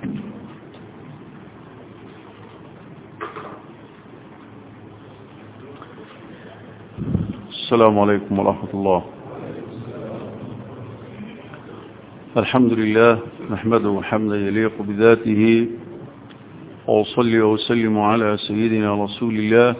السلام عليكم ورحمة الله الحمد لله نحمده حمدا يليق بذاته وأصلي وسلم على سيدنا رسول الله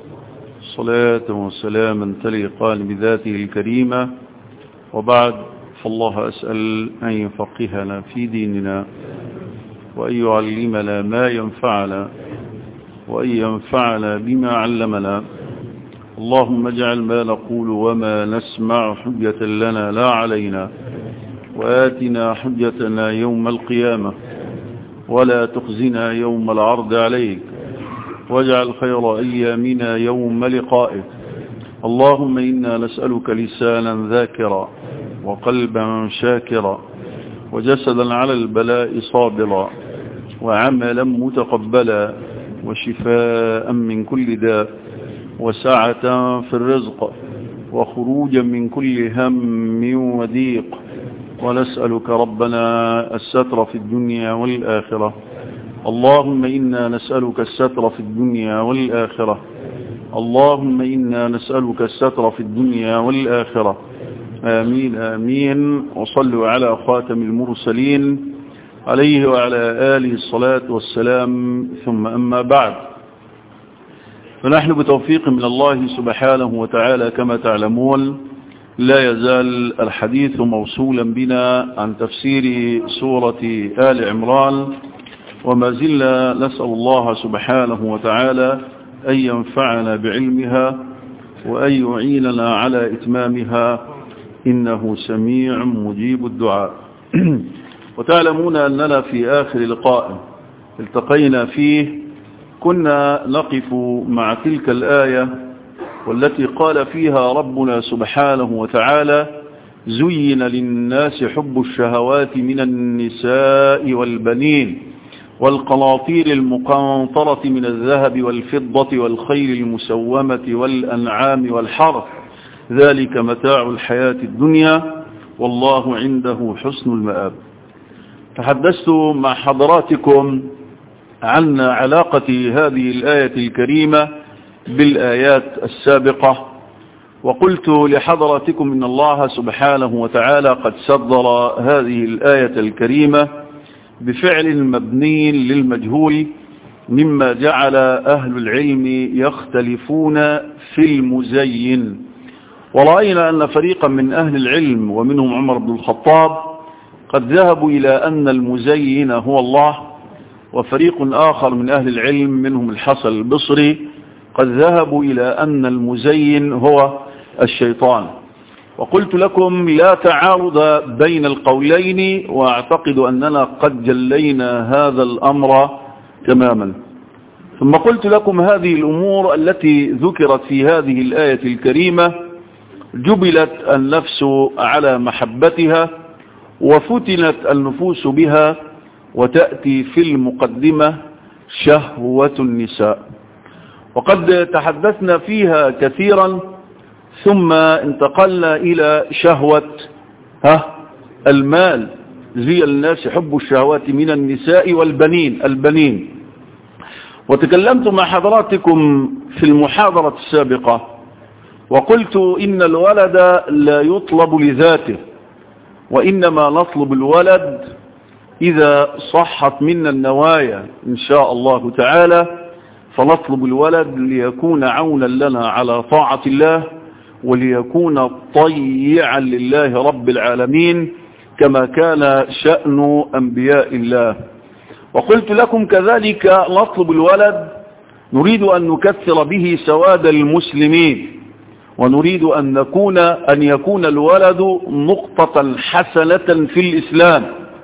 صلاة وسلاما تليقان بذاته الكريمة وبعد فالله أسأل أن يفقهنا في ديننا وأن يعلمنا ما ينفعنا وأن ينفعنا بما علمنا اللهم اجعل ما نقول وما نسمع حجة لنا لا علينا وآتنا حجتنا يوم القيامة ولا تخزنا يوم العرض عليك واجعل خير أيامنا يوم لقائك اللهم إنا نسألك لسانا ذاكرا وقلبا شاكرا وجسدا على البلاء صابرا وعملا متقبلا وشفاء من كل داء وسعة في الرزق وخروجا من كل هم وضيق ونسألك ربنا الستر في الدنيا والآخرة اللهم إنا نسألك الستر في الدنيا والآخرة اللهم إنا نسألك الستر في الدنيا والآخرة آمين آمين وصلوا على خاتم المرسلين عليه وعلى آله الصلاة والسلام ثم أما بعد فنحن بتوفيق من الله سبحانه وتعالى كما تعلمون لا يزال الحديث موصولا بنا عن تفسير سورة آل عمران وما زلنا نسأل الله سبحانه وتعالى أن ينفعنا بعلمها وأن يعيننا على إتمامها إنه سميع مجيب الدعاء وتعلمون أننا في آخر لقاء التقينا فيه كنا نقف مع تلك الآية والتي قال فيها ربنا سبحانه وتعالى زين للناس حب الشهوات من النساء والبنين والقناطير المقنطرة من الذهب والفضة والخيل المسومة والأنعام والحرث ذلك متاع الحياة الدنيا والله عنده حسن المآب تحدثت مع حضراتكم عن علاقة هذه الآية الكريمة بالآيات السابقة وقلت لحضراتكم إن الله سبحانه وتعالى قد صدر هذه الآية الكريمة بفعل مبني للمجهول مما جعل أهل العلم يختلفون في المزين ورأينا أن فريقا من أهل العلم ومنهم عمر بن الخطاب قد ذهبوا إلى أن المزين هو الله وفريق آخر من أهل العلم منهم الحسن البصري قد ذهبوا إلى أن المزين هو الشيطان وقلت لكم لا تعارض بين القولين وأعتقد أننا قد جلينا هذا الأمر تماما ثم قلت لكم هذه الأمور التي ذكرت في هذه الآية الكريمة جبلت النفس على محبتها وفتنت النفوس بها وتأتي في المقدمة شهوة النساء وقد تحدثنا فيها كثيرا ثم انتقلنا إلى شهوة ها المال زي الناس حب الشهوات من النساء والبنين البنين وتكلمت مع حضراتكم في المحاضرة السابقة وقلت إن الولد لا يطلب لذاته وإنما نطلب الولد إذا صحت منا النوايا إن شاء الله تعالى فنطلب الولد ليكون عونا لنا على طاعة الله وليكون طيعا لله رب العالمين كما كان شأن أنبياء الله وقلت لكم كذلك نطلب الولد نريد أن نكثر به سواد المسلمين ونريد أن نكون أن يكون الولد نقطة حسنة في الإسلام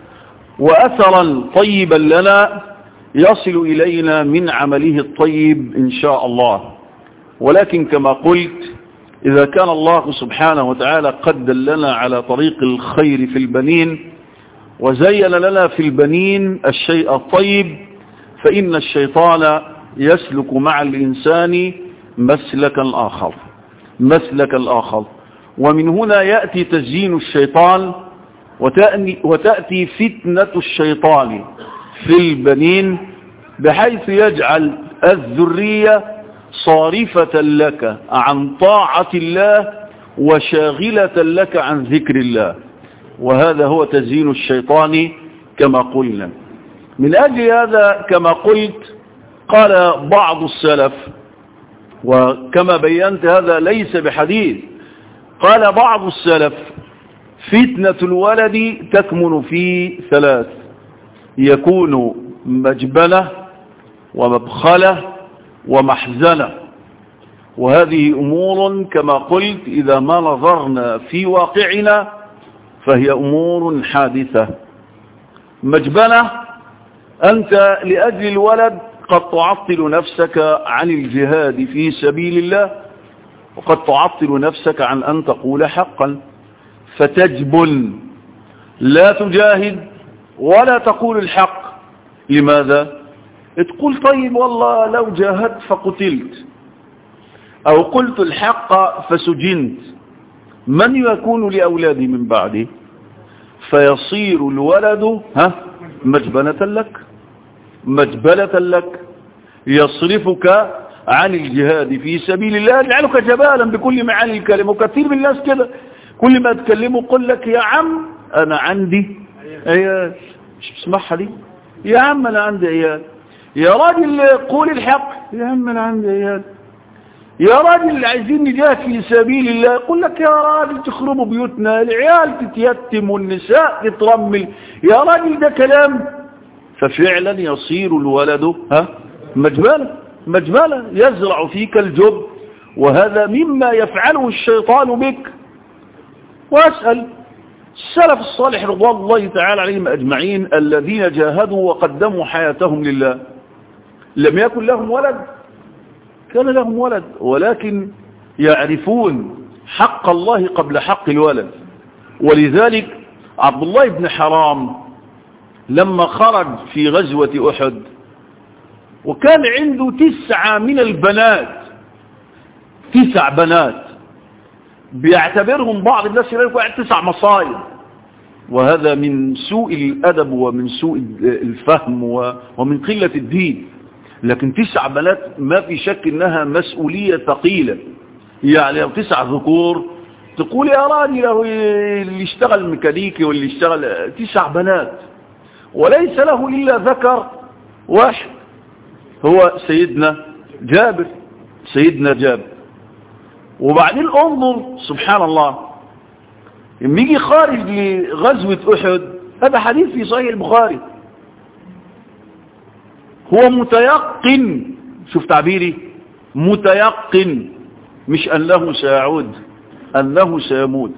وأثرا طيبا لنا يصل إلينا من عمله الطيب إن شاء الله ولكن كما قلت إذا كان الله سبحانه وتعالى قد دلنا على طريق الخير في البنين وزين لنا في البنين الشيء الطيب فإن الشيطان يسلك مع الإنسان مسلكا آخر مسلكا آخر ومن هنا يأتي تزيين الشيطان وتأتي فتنة الشيطان في البنين بحيث يجعل الذرية صارفة لك عن طاعة الله وشاغلة لك عن ذكر الله وهذا هو تزيين الشيطان كما قلنا من أجل هذا كما قلت قال بعض السلف وكما بينت هذا ليس بحديث قال بعض السلف فتنة الولد تكمن في ثلاث يكون مجبلة ومبخلة ومحزنة وهذه أمور كما قلت إذا ما نظرنا في واقعنا فهي أمور حادثة مجبنة أنت لأجل الولد قد تعطل نفسك عن الجهاد في سبيل الله وقد تعطل نفسك عن أن تقول حقا فتجبن لا تجاهد ولا تقول الحق لماذا تقول طيب والله لو جاهدت فقتلت أو قلت الحق فسجنت من يكون لأولادي من بعدي فيصير الولد ها مجبنة لك مجبلة لك يصرفك عن الجهاد في سبيل الله يجعلك جبالا بكل معاني الكلمة وكثير من الناس كده كل ما تكلمه قل لك يا عم أنا عندي عيال مش بسمعها دي يا عم أنا عندي عيال يا راجل قول الحق يا عم أنا عندي عيال يا راجل عايزين نجاهد في سبيل الله يقول لك يا راجل تخربوا بيوتنا العيال تتيتم والنساء تترمل يا راجل ده كلام ففعلا يصير الولد ها مجبلا مجبلا يزرع فيك الجب وهذا مما يفعله الشيطان بك وأسأل السلف الصالح رضوان الله تعالى عليهم أجمعين الذين جاهدوا وقدموا حياتهم لله لم يكن لهم ولد كان لهم ولد ولكن يعرفون حق الله قبل حق الولد ولذلك عبد الله بن حرام لما خرج في غزوة أحد وكان عنده تسعة من البنات تسع بنات بيعتبرهم بعض الناس يقول تسع مصايب وهذا من سوء الأدب ومن سوء الفهم ومن قلة الدين لكن تسع بنات ما في شك انها مسؤولية ثقيلة يعني لو تسع ذكور تقول يا راجل اللي يشتغل ميكانيكي واللي يشتغل تسع بنات وليس له إلا ذكر واحد هو سيدنا جابر سيدنا جابر وبعدين انظر سبحان الله لما يجي خارج لغزوة أحد هذا حديث في صحيح البخاري هو متيقن شوف تعبيري متيقن مش أنه سيعود أنه سيموت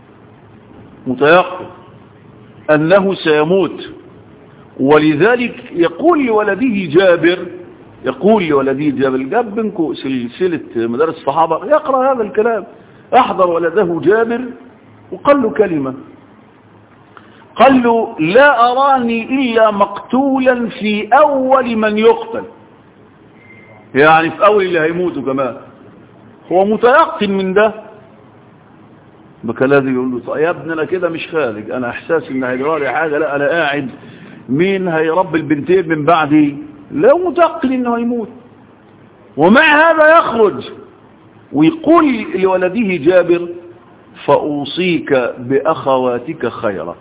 متيقن أنه سيموت ولذلك يقول لولده جابر يقول لولده جابر جاب بينكم سلسلة مدارس الصحابة يقرأ هذا الكلام أحضر ولده جابر وقال له كلمة قال له لا أراني إلا مقتولا في أول من يقتل يعني في أول اللي هيموتوا كمان هو متيقن من ده بكالذي يقول له طيب يا ابني أنا كده مش خارج أنا إحساسي إن هيجرالي حاجة لا أنا قاعد مين هيربي البنتين من بعدي لا متيقن إنه هيموت ومع هذا يخرج ويقول لولده جابر فأوصيك بأخواتك خيرا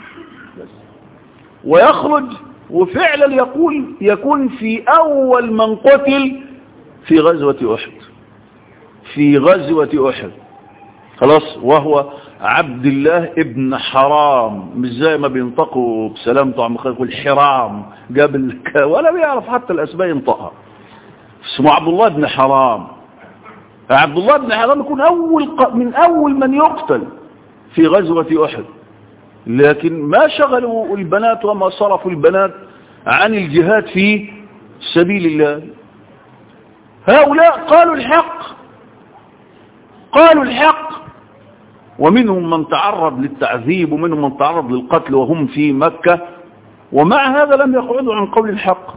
ويخرج وفعلا يقول يكون في أول من قتل في غزوة أحد في غزوة أحد خلاص وهو عبد الله ابن حرام مش زي ما بينطقوا بسلام طعم خير يقول حرام قبل ولا بيعرف حتى الأسماء ينطقها اسمه عبد الله بن حرام عبد الله بن حرام يكون أول من أول من يقتل في غزوة أحد لكن ما شغلوا البنات وما صرفوا البنات عن الجهاد في سبيل الله هؤلاء قالوا الحق قالوا الحق ومنهم من تعرض للتعذيب ومنهم من تعرض للقتل وهم في مكة ومع هذا لم يقعدوا عن قول الحق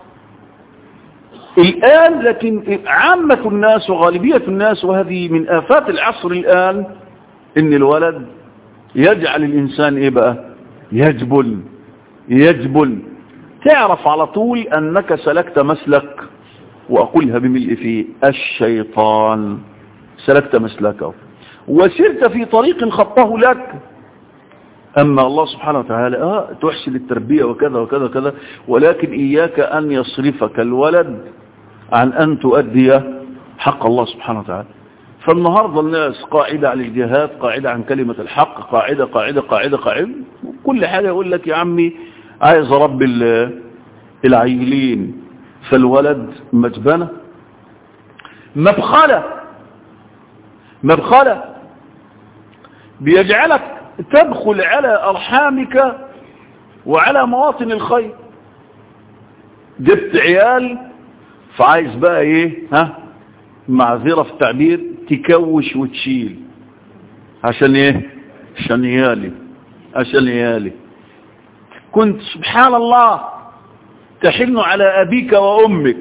الآن لكن عامة الناس وغالبية الناس وهذه من آفات العصر الآن إن الولد يجعل الإنسان إيه بقى يجبل يجبل تعرف على طول أنك سلكت مسلك وأقولها بملء فيه الشيطان سلكت مسلكه وسرت في طريق خطه لك أما الله سبحانه وتعالى آه تحسن التربية وكذا وكذا وكذا ولكن إياك أن يصرفك الولد عن أن تؤدي حق الله سبحانه وتعالى فالنهاردة الناس قاعدة عن الجهاد قاعدة عن كلمة الحق قاعدة قاعدة قاعدة قاعدة كل حاجة يقول لك يا عمي عايز رب العيلين فالولد مجبنة مبخلة مبخلة بيجعلك تدخل على أرحامك وعلى مواطن الخير جبت عيال فعايز بقى ايه ها معذرة في التعبير تكوش وتشيل عشان ايه عشان يالي عشان يالي كنت سبحان الله تحن على أبيك وأمك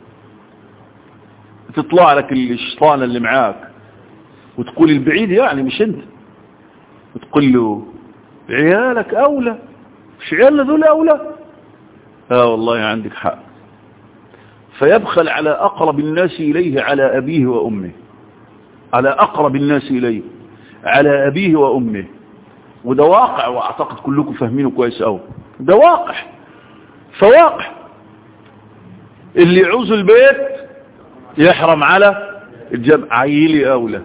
تطلع لك الشيطان اللي معاك وتقول البعيد يعني مش انت وتقول له عيالك أولى مش عيالنا دول أولى اه والله عندك حق فيبخل على أقرب الناس إليه على أبيه وأمه على أقرب الناس إليه على أبيه وأمه وده واقع وأعتقد كلكم فاهمينه كويس أوي ده واقع فواقع اللي يعوز البيت يحرم على الجمع عيلي أولى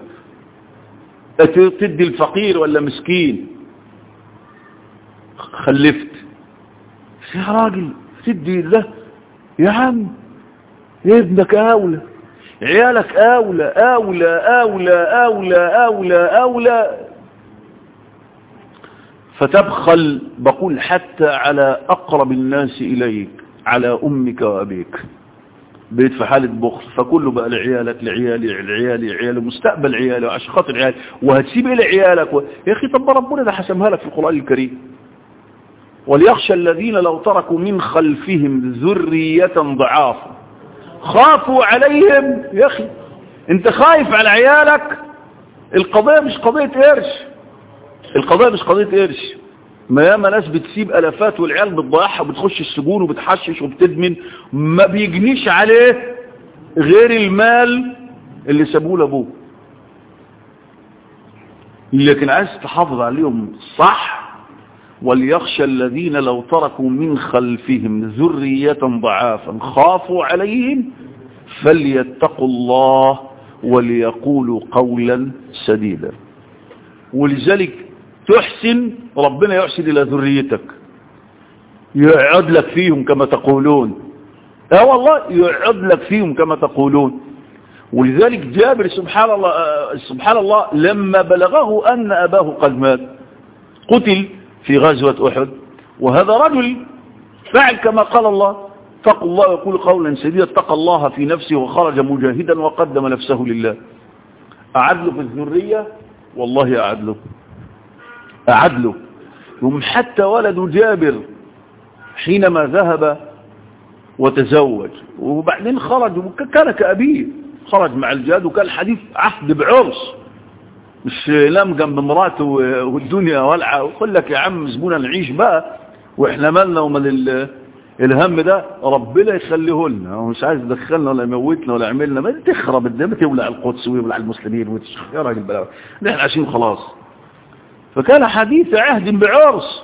تدي الفقير ولا مسكين خلفت يا راجل تدي ده يا عم ابنك أولى عيالك أولى أولى أولى أولى أولى أولى فتبخل بقول حتى على أقرب الناس إليك على أمك وأبيك بيت في حالة بخل فكله بقى لعيالك لعيالي لعيالي عيالي مستقبل عيالي وعشان خاطر عيالي وهتسيب ايه لعيالك و... يا أخي طب ربنا ده حسمها لك في القرآن الكريم وليخشى الذين لو تركوا من خلفهم ذرية ضعافا خافوا عليهم يا أخي انت خايف على عيالك القضية مش قضية قرش القضية مش قضية قرش ما ياما ناس بتسيب ألفات والعيال بتضيعها وبتخش السجون وبتحشش وبتدمن ما بيجنيش عليه غير المال اللي سابوه لابوه لكن عايز تحافظ عليهم صح وليخشى الذين لو تركوا من خلفهم ذرية ضعافا خافوا عليهم فليتقوا الله وليقولوا قولا سديدا ولذلك تحسن ربنا يحسن إلى ذريتك يعد لك فيهم كما تقولون اه والله يعد لك فيهم كما تقولون ولذلك جابر سبحان الله سبحان الله لما بلغه أن أباه قد مات قتل في غزوة أحد وهذا رجل فعل كما قال الله اتقوا الله ويقول قولا سديدا اتقى الله في نفسه وخرج مجاهدا وقدم نفسه لله أعد له في الذرية والله أعد له أعد له يوم حتى ولد جابر حينما ذهب وتزوج وبعدين خرج كان كأبيه خرج مع الجاد وكان الحديث عهد بعرس مش نام جنب مراته والدنيا والعة ويقول لك يا عم زبونا نعيش بقى واحنا مالنا ومال الهم ده ربنا يخليه لنا هو مش عايز يدخلنا ولا يموتنا ولا يعملنا ما تخرب الدنيا تولع القدس ويولع المسلمين يا راجل بلا نحن عايشين خلاص فكان حديث عهد بعرس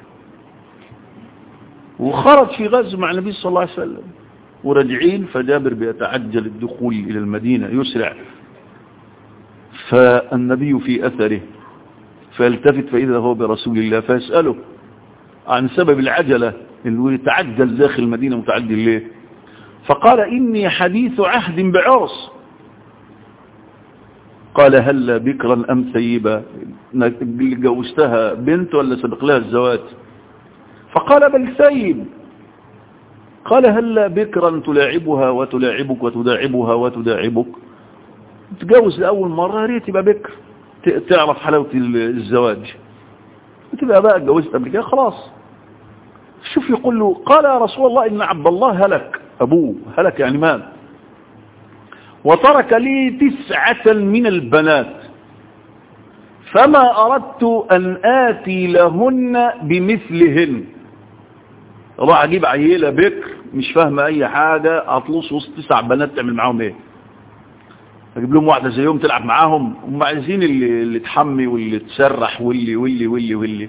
وخرج في غزو مع النبي صلى الله عليه وسلم ورجعين فجابر بيتعجل الدخول إلى المدينة يسرع فالنبي في أثره فيلتفت فإذا هو برسول الله فيسأله عن سبب العجلة اللي يتعجل داخل المدينة متعجل ليه فقال إني حديث عهد بعرس قال هل بكرا أم ثيبا جوزتها بنت ولا سبق لها الزواج فقال بل ثيب قال هل بكرا تلاعبها وتلاعبك وتداعبها وتداعبك تجوز لأول مرة يا ريت يبقى بكر تعرف حلاوة الزواج وتبقى بقى اتجوزت قبل كده خلاص شوف يقول له قال يا رسول الله إن عبد الله هلك أبوه هلك يعني مات وترك لي تسعة من البنات فما أردت أن آتي لهن بمثلهن راح اجيب عيلة بكر مش فاهمة اي حاجة اطلص وسط تسع بنات تعمل معاهم ايه اجيب لهم واحدة زيهم تلعب معاهم هم عايزين اللي, اللي تحمي واللي تسرح واللي واللي واللي واللي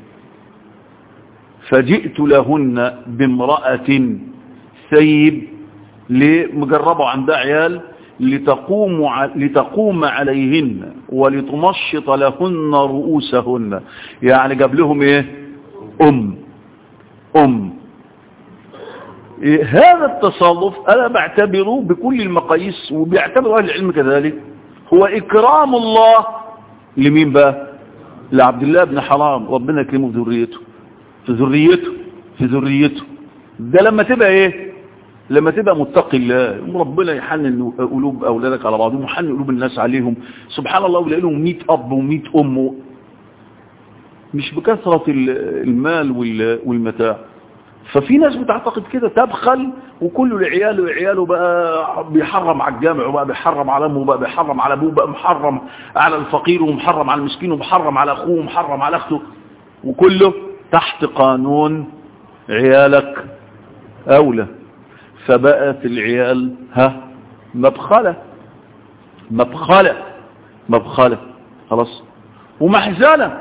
فجئت لهن بامرأة ثيب لمجربوا عندها عيال لتقوم, لتقوم عليهن ولتمشط لهن رؤوسهن يعني جاب لهم ايه ام ام إيه هذا التصرف انا بعتبره بكل المقاييس وبيعتبر اهل العلم كذلك هو اكرام الله لمين بقى لعبد الله بن حرام ربنا يكرمه في ذريته في ذريته في ذريته ده لما تبقى ايه لما تبقى متقي الله ربنا يحنن قلوب اولادك على بعضهم ويحنن قلوب الناس عليهم سبحان الله ولاقي لهم 100 اب و100 ام مش بكثرة المال والمتاع ففي ناس بتعتقد كده تبخل وكل لعياله وعياله بقى بيحرم على الجامع وبقى بيحرم على امه وبقى بيحرم على ابوه بقى محرم على الفقير ومحرم على المسكين ومحرم على اخوه ومحرم على اخته وكله تحت قانون عيالك اولى فبقت العيال ها مبخلة مبخلة مبخلة خلاص ومحزنة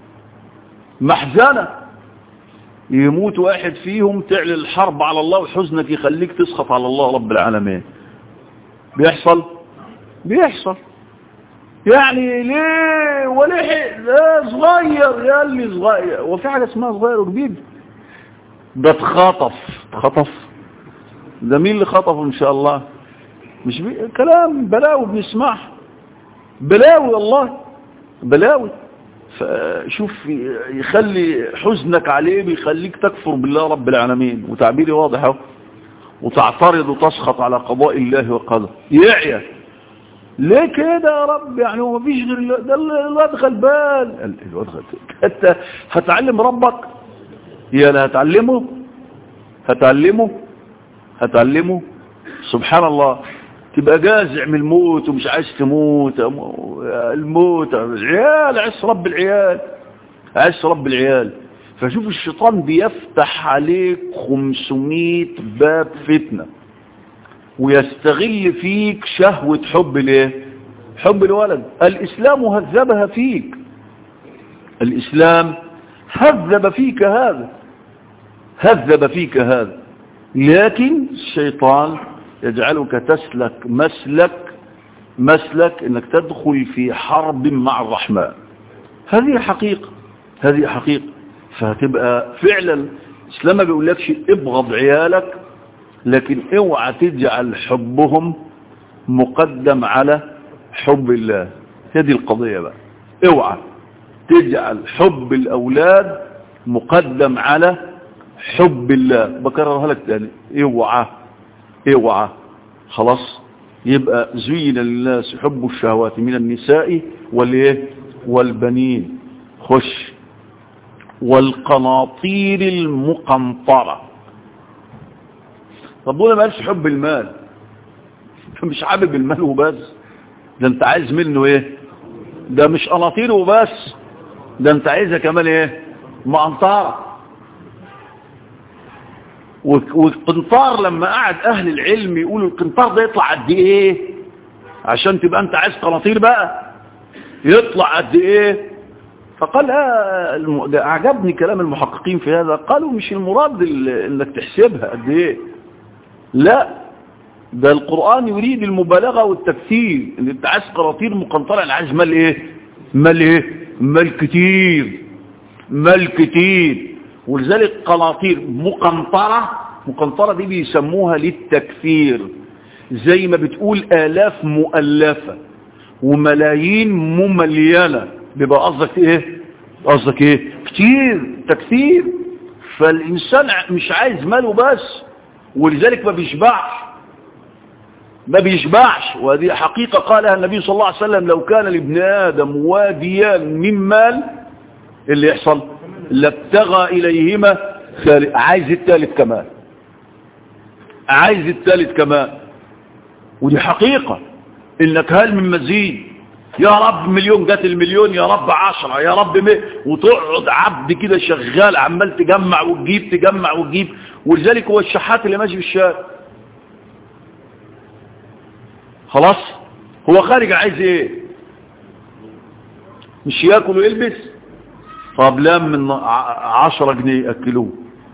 محزنة يموت واحد فيهم تعلن الحرب على الله وحزنك يخليك تسخط على الله رب العالمين بيحصل بيحصل يعني ليه ولحق ده صغير يا اللي صغير وفي حاجة اسمها صغير وكبير ده اتخطف اتخطف ده مين اللي خطفه ان شاء الله مش بي... كلام بلاوي بنسمعها بلاوي والله بلاوي فشوف يخلي حزنك عليه بيخليك تكفر بالله رب العالمين وتعبيري واضح اهو وتعترض وتسخط على قضاء الله وقدره يعيا ليه كده يا رب يعني هو مفيش غير ده الواد غلبان الواد غلبان انت هتعلم ربك يا لا هتعلمه هتعلمه هتعلمه سبحان الله تبقى جازع من الموت ومش عايز تموت الموت العيال عايز رب العيال عايز رب العيال فشوف الشيطان بيفتح عليك 500 باب فتنة ويستغل فيك شهوة حب الايه حب الولد الاسلام هذبها فيك الاسلام هذب فيك هذا هذب فيك هذا لكن الشيطان يجعلك تسلك مسلك مسلك انك تدخل في حرب مع الرحمن هذه حقيقة هذه حقيقة فهتبقى فعلا الاسلام ما بيقولكش ابغض عيالك لكن اوعى تجعل حبهم مقدم على حب الله هذه القضية بقى اوعى تجعل حب الاولاد مقدم على حب الله بكررها لك تاني اوعى اوعى خلاص يبقى زين للناس حب الشهوات من النساء والايه والبنين خش والقناطير المقنطرة ربنا ما قالش حب المال مش حابب المال وبس ده انت عايز منه ايه ده مش قناطير وبس ده انت عايزها كمان ايه مقنطره والقنطار لما قعد اهل العلم يقولوا القنطار ده يطلع قد ايه عشان تبقى انت عايز قناطير بقى يطلع قد ايه فقال آه اعجبني كلام المحققين في هذا قالوا مش المراد انك تحسبها قد ايه لا ده القرآن يريد المبالغة والتكثير ان انت عايز قناطير مقنطرة انا عايز مال ايه مال ايه مال كتير مال كتير ولذلك قناطير مقنطرة مقنطرة دي بيسموها للتكثير زي ما بتقول آلاف مؤلفة وملايين مملينة بيبقى قصدك ايه قصدك ايه كتير تكثير فالإنسان مش عايز ماله بس ولذلك ما بيشبعش ما بيشبعش وهذه حقيقة قالها النبي صلى الله عليه وسلم لو كان لابن آدم واديان من مال اللي يحصل لابتغى إليهما عايز الثالث كمان عايز الثالث كمان ودي حقيقة انك هل من مزيد يا رب مليون جات المليون يا رب عشرة يا رب مئة وتقعد عبد كده شغال عمال تجمع وتجيب تجمع وتجيب ولذلك هو الشحات اللي ماشي في الشارع خلاص هو خارج عايز ايه مش ياكل ويلبس طب لام من عشرة جنيه ياكلوه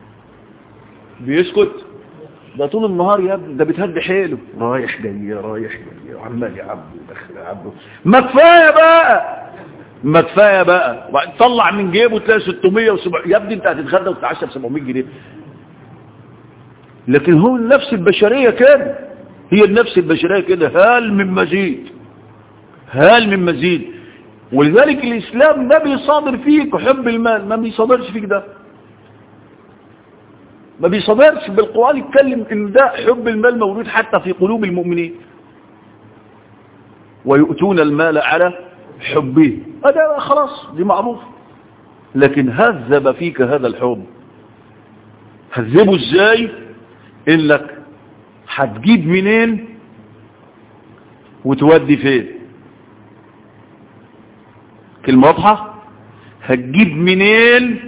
بيسكت ده طول النهار يا ابني ده بيتهد حيله رايح جاي رايح جاي وعمال يعبد ودخل يعبد ما كفايه بقى ما كفايه بقى طلع من جيبه تلاقي 600 و700 يا ابني انت هتتغدى وتتعشى ب 700 جنيه لكن هو النفس البشريه كده هي النفس البشريه كده هل من مزيد هل من مزيد ولذلك الاسلام ما بيصادر فيك حب المال ما بيصادرش فيك ده ما بيصدرش بالقرآن يتكلم ان ده حب المال موجود حتى في قلوب المؤمنين ويؤتون المال على حبه هذا خلاص دي معروف لكن هذب فيك هذا الحب هذبه ازاي انك هتجيب منين وتودي فين كلمة واضحة هتجيب منين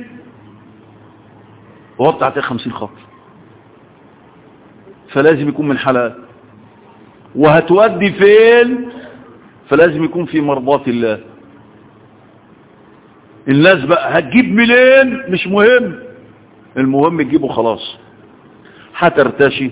وهو بتاعتها خمسين خط فلازم يكون من حلال وهتودي فين فلازم يكون في مرضات الله الناس بقى هتجيب منين مش مهم المهم تجيبه خلاص هترتشي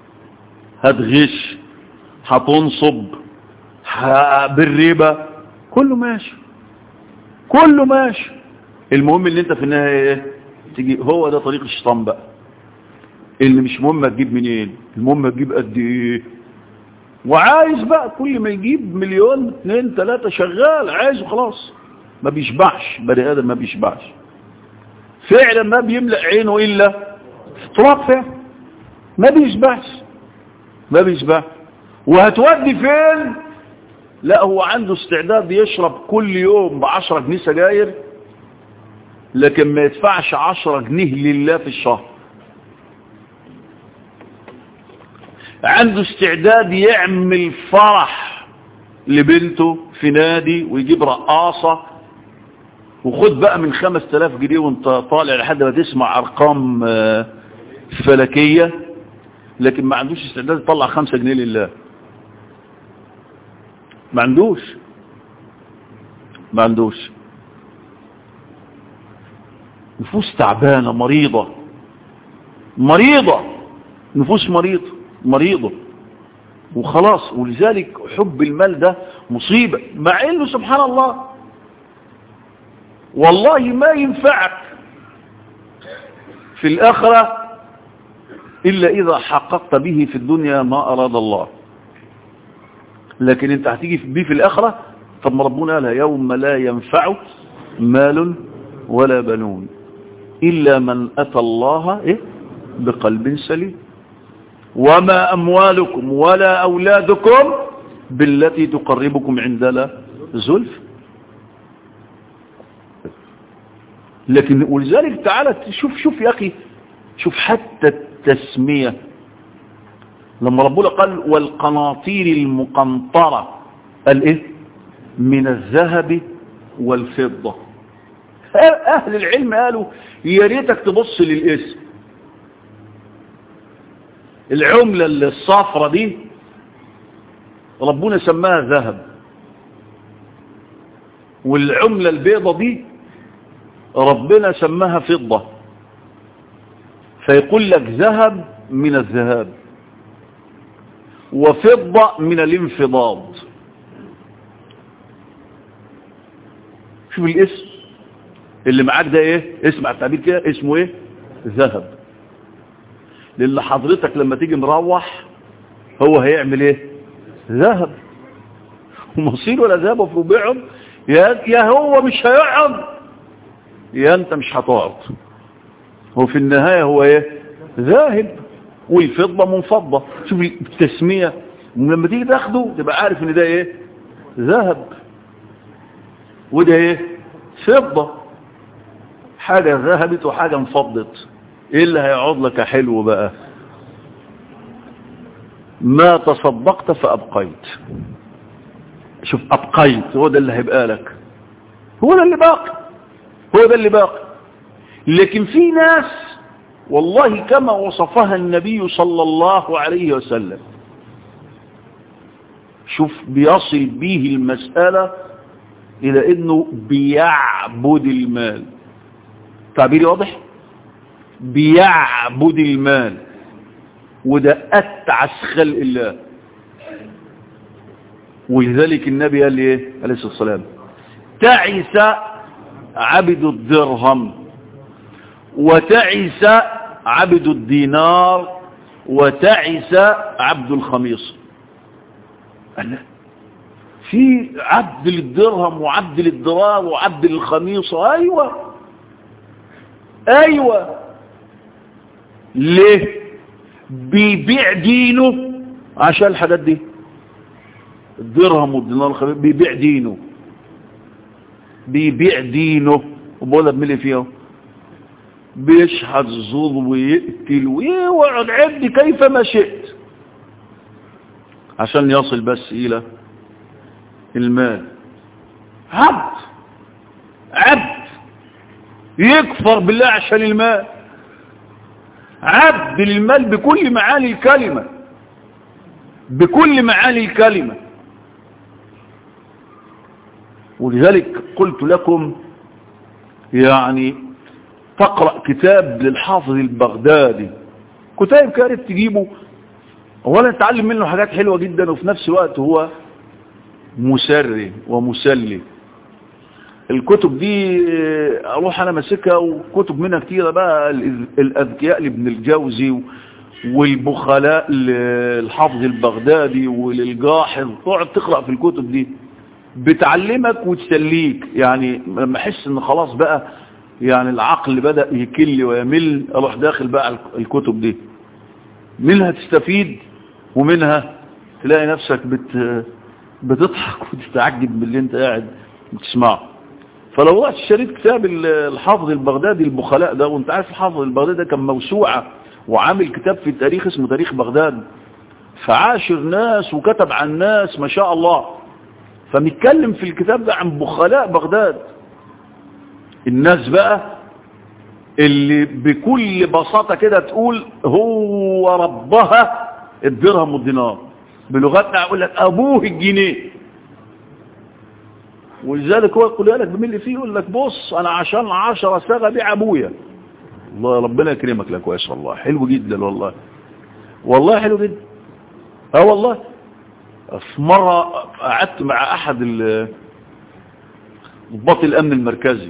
هتغش هتنصب بالربا كله ماشي كله ماشي المهم ان انت في النهايه ايه تجي هو ده طريق الشيطان بقى اللي مش مهم تجيب منين المهم تجيب قد ايه وعايز بقى كل ما يجيب مليون اتنين تلاتة شغال عايز وخلاص ما بيشبعش بني ادم ما بيشبعش فعلا ما بيملأ عينه الا تراب فعلا ما بيشبعش ما بيشبعش وهتودي فين لا هو عنده استعداد يشرب كل يوم بعشرة جنيه سجاير لكن ما يدفعش عشرة جنيه لله في الشهر عنده استعداد يعمل فرح لبنته في نادي ويجيب رقاصة وخد بقى من خمس تلاف جنيه وانت طالع لحد ما تسمع ارقام فلكية لكن ما عندوش استعداد يطلع خمسة جنيه لله ما عندوش ما عندوش نفوس تعبانة مريضة مريضة نفوس مريضة مريضة وخلاص ولذلك حب المال ده مصيبة مع انه سبحان الله والله ما ينفعك في الآخرة إلا إذا حققت به في الدنيا ما أراد الله لكن انت هتيجي بيه في الآخرة طب ما ربنا قالها يوم لا ينفع مال ولا بنون إلا من أتى الله إيه؟ بقلب سليم وما أموالكم ولا أولادكم بالتي تقربكم عندنا زلف لكن ولذلك تعالى شوف شوف يا أخي شوف حتى التسمية لما ربنا قال والقناطير المقنطرة قال إيه من الذهب والفضة أهل العلم قالوا يا ريتك تبص للاسم العملة الصافرة دي ربنا سماها ذهب والعملة البيضة دي ربنا سماها فضة فيقول لك ذهب من الذهاب وفضة من الانفضاض شوف الاسم اللي معاك ده ايه اسمع التعبير كده اسمه ايه ذهب للي حضرتك لما تيجي مروح هو هيعمل ايه ذهب ومصير ولا ذهب في ربيعهم يا, يا هو مش هيقعد يا انت مش هتقعد وفي النهاية هو ايه ذاهب والفضة منفضة شوف التسمية ولما تيجي تاخده تبقى عارف ان ده ايه ذهب وده ايه فضة حاجة ذهبت وحاجة انفضت ايه اللي هيقعد لك حلو بقى ما تصدقت فأبقيت شوف أبقيت هو ده اللي هيبقى لك هو ده اللي باقي هو ده اللي باقي لكن في ناس والله كما وصفها النبي صلى الله عليه وسلم شوف بيصل به المسألة إلى أنه بيعبد المال تعبيري واضح بيعبد المال وده أتعس خلق الله ولذلك النبي قال ايه عليه الصلاة والسلام تعس عبد الدرهم وتعس عبد الدينار وتعس عبد الخميص قال لا في عبد للدرهم وعبد للدرار وعبد للخميص ايوه ايوه ليه بيبيع دينه عشان الحاجات دي الدرهم والدينار الخميص بيبيع دينه بيبيع دينه وبقولها بملي فيه بيشحت الظلم ويقتل ويقعد عد كيفما شئت عشان يصل بس إلى المال عبد عبد يكفر بالله عشان المال عبد للمال بكل معاني الكلمة بكل معاني الكلمة ولذلك قلت لكم يعني تقرأ كتاب للحافظ البغدادي كتاب كانت تجيبه اولا تتعلم منه حاجات حلوة جدا وفي نفس الوقت هو مسري ومسلي الكتب دي اروح انا ماسكها وكتب منها كتيرة بقى الاذكياء لابن الجوزي والبخلاء للحافظ البغدادي وللجاحظ تقعد تقرأ في الكتب دي بتعلمك وتسليك يعني لما احس ان خلاص بقى يعني العقل بدأ يكل ويمل اروح داخل بقى الكتب دي منها تستفيد ومنها تلاقي نفسك بت بتضحك وتتعجب باللي انت قاعد بتسمعه فلو رحت اشتريت كتاب الحافظ البغدادي البخلاء ده وانت عارف الحافظ البغدادي ده كان موسوعة وعامل كتاب في التاريخ اسمه تاريخ بغداد فعاشر ناس وكتب عن ناس ما شاء الله فمتكلم في الكتاب ده عن بخلاء بغداد الناس بقى اللي بكل بساطة كده تقول هو ربها الدرهم والدينار بلغتنا اقول لك ابوه الجنيه ولذلك هو يقول لك بملي فيه يقول لك بص انا عشان عشرة ساغة بيع ابويا الله ربنا يكرمك لك ويسر الله حلو جدا والله والله حلو جدا اه والله في مرة قعدت مع احد ضباط الامن المركزي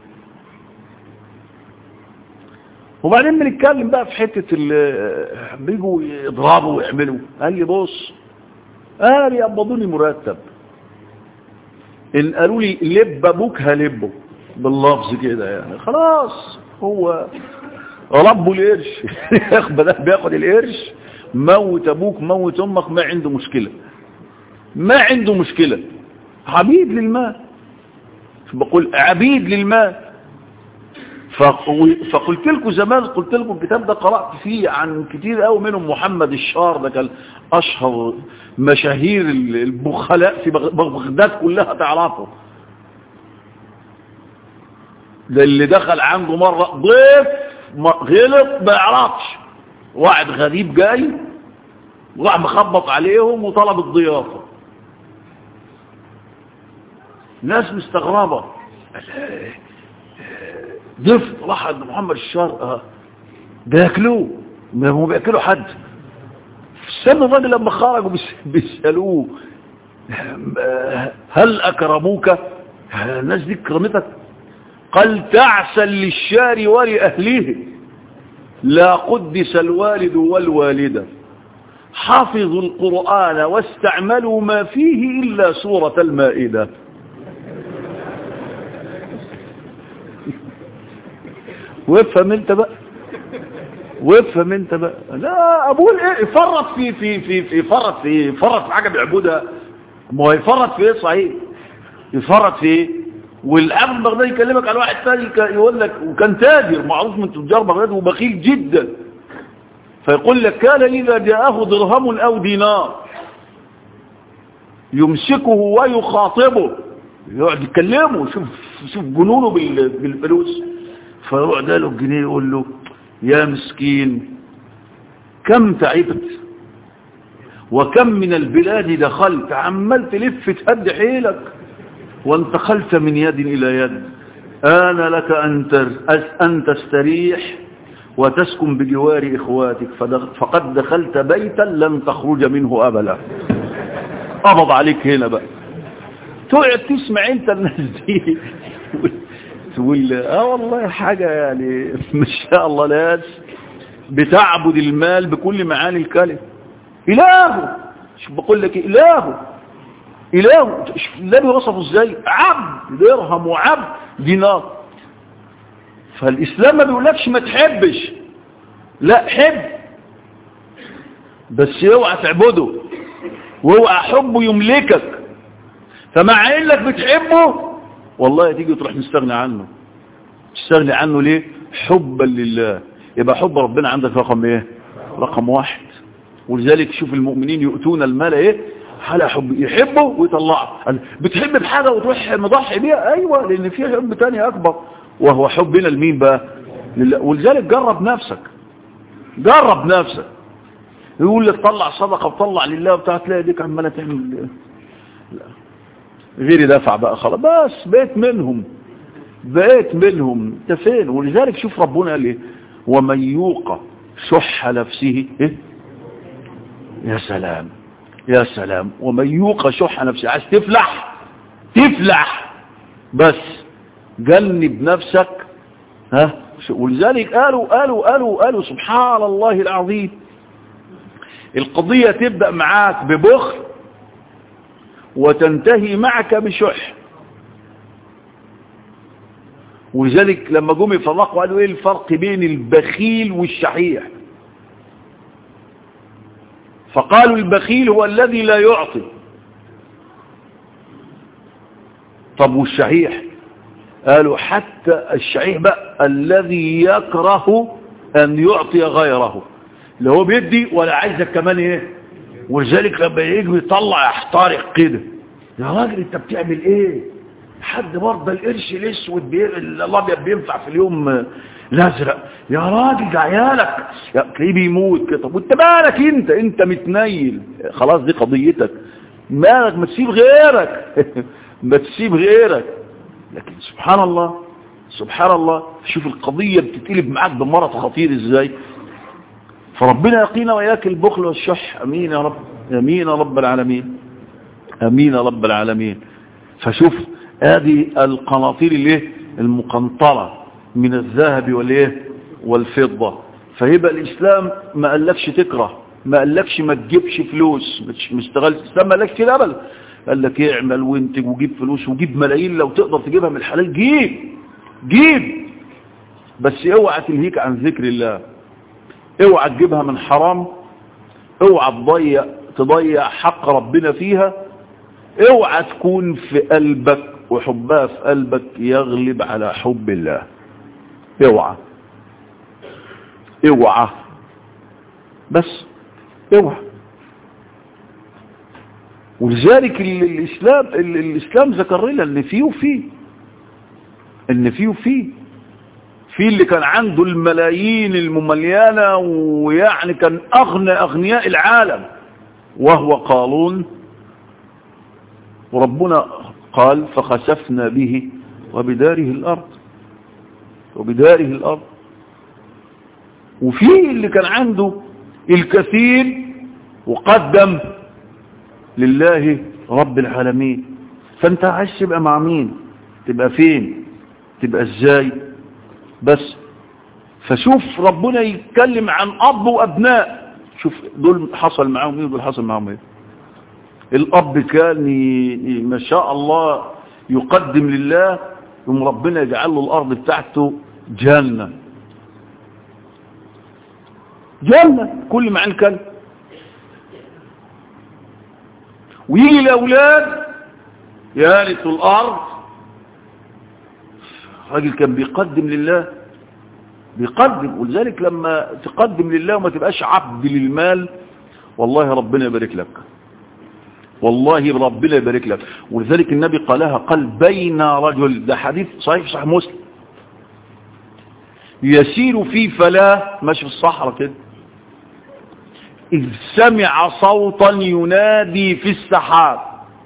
وبعدين بنتكلم بقى في حتة بيجوا يضربوا ويعملوا قال لي بص قال لي يقبضوني مرتب ان قالوا لي لب ابوك هلبه باللفظ كده يعني خلاص هو ربه القرش بياخد القرش موت ابوك موت امك ما عنده مشكلة ما عنده مشكلة عبيد للمال بقول عبيد للمال فقلت لكم زمان قلت لكم الكتاب ده قرأت فيه عن كتير قوي منهم محمد الشار ده كان أشهر مشاهير البخلاء في بغداد كلها تعرفه ده اللي دخل عنده مرة ضيف غلط ما يعرفش واحد غريب جاي وراح مخبط عليهم وطلب الضيافة ناس مستغربة ضيف راح عند محمد الشار اه بياكلوه ما هم بياكلوا حد استنى الراجل لما خرجوا بيسالوه هل اكرموك الناس دي كرمتك قال تعسا للشار ولأهله لا قدس الوالد والوالدة حافظوا القرآن واستعملوا ما فيه إلا سورة المائدة وافهم انت بقى وافهم انت بقى لا ابوه ايه يفرط في في في في فرط في فرط في حاجه بيعبدها ما هو يفرط في ايه صحيح يفرط في ايه والعبد بغداد يكلمك على واحد ثاني يقول لك وكان تاجر معروف من تجار بغداد وبخيل جدا فيقول لك كان اذا جاءه درهم او دينار يمسكه ويخاطبه يقعد يكلمه شوف شوف جنونه بالفلوس فيقعد له الجنيه يقول له يا مسكين كم تعبت وكم من البلاد دخلت عمال تلف تهد حيلك وانتقلت من يد إلى يد آن لك أن تستريح وتسكن بجوار إخواتك فقد دخلت بيتا لن تخرج منه أبدا قبض عليك هنا بقى تقعد تسمع انت الناس دي تقول اه والله حاجة يعني ما شاء الله ناس بتعبد المال بكل معاني الكلمة إلهه شو بقول لك إلهه إلهه النبي وصفه ازاي عبد درهم وعبد دينار فالإسلام ما بيقولكش ما تحبش لا حب بس اوعى تعبده واوعى حبه يملكك فمع انك بتحبه والله تيجي تروح مستغني عنه تستغني عنه ليه حبا لله يبقى حب ربنا عندك رقم ايه رقم واحد ولذلك شوف المؤمنين يؤتون المال ايه على حب يحبه ويطلعه بتحب بحاجة وتروح مضحي بيها ايوه لان في حب تاني اكبر وهو حبنا لمين بقى لله ولذلك جرب نفسك جرب نفسك يقول لك طلع صدقة وطلع لله وبتاع تلاقي ديك عمالة تعمل لا غيري دفع بقى خلاص بس بقيت منهم بقيت منهم انت فين ولذلك شوف ربنا قال ايه ومن يوق شح نفسه ايه يا سلام يا سلام ومن يوق شح نفسه عايز تفلح تفلح بس جنب نفسك ها ولذلك قالوا قالوا قالوا قالوا سبحان الله العظيم القضية تبدأ معاك ببخل وتنتهي معك بشح ولذلك لما جم يفرقوا قالوا ايه الفرق بين البخيل والشحيح فقالوا البخيل هو الذي لا يعطي طب والشحيح قالوا حتى الشحيح بقى الذي يكره ان يعطي غيره اللي هو بيدي ولا عايزك كمان ايه ولذلك لما يجي يطلع يحترق كده يا راجل انت بتعمل ايه حد برضه القرش الاسود الابيض بينفع في اليوم الازرق يا راجل ده عيالك تلاقيه بيموت كده طب وانت مالك انت انت متنيل خلاص دي قضيتك مالك ما تسيب غيرك ما تسيب غيرك لكن سبحان الله سبحان الله شوف القضية بتتقلب معاك بمرض خطير ازاي فربنا يقينا وإياك البخل والشح أمين يا رب أمين يا رب العالمين أمين يا رب العالمين فشوف هذه القناطير الايه المقنطرة من الذهب والايه والفضة فيبقى الإسلام ما قالكش تكره ما قالكش ما تجيبش فلوس ما اشتغلش الإسلام ما قالكش كده أبدا قال لك اعمل وانتج وجيب فلوس وجيب ملايين لو تقدر تجيبها من الحلال جيب جيب بس اوعى تلهيك عن ذكر الله اوعى تجيبها من حرام اوعى تضيع تضيع حق ربنا فيها اوعى تكون في قلبك وحبها في قلبك يغلب على حب الله اوعى اوعى بس اوعى ولذلك الاسلام الاسلام ذكر لنا ان فيه وفيه ان فيه وفيه في اللي كان عنده الملايين الممليانة ويعني كان أغنى أغنياء العالم وهو قالون وربنا قال فخسفنا به وبداره الأرض وبداره الأرض وفي اللي كان عنده الكثير وقدم لله رب العالمين فانت عايز تبقى مع مين تبقى فين تبقى ازاي بس فشوف ربنا يتكلم عن اب وابناء شوف دول حصل معاهم ايه ودول حصل معاهم ايه الاب كان ي... ما شاء الله يقدم لله ثم ربنا يجعل له الارض بتاعته جنة جنة كل معنى الكلمة ويجي الاولاد يارثوا الارض راجل كان بيقدم لله بيقدم ولذلك لما تقدم لله وما تبقاش عبد للمال والله ربنا يبارك لك والله ربنا يبارك لك ولذلك النبي قالها قال بين رجل ده حديث صحيح صحيح مسلم يسير في فلاه ماشي في الصحراء كده إذ سمع صوتا ينادي في السحاب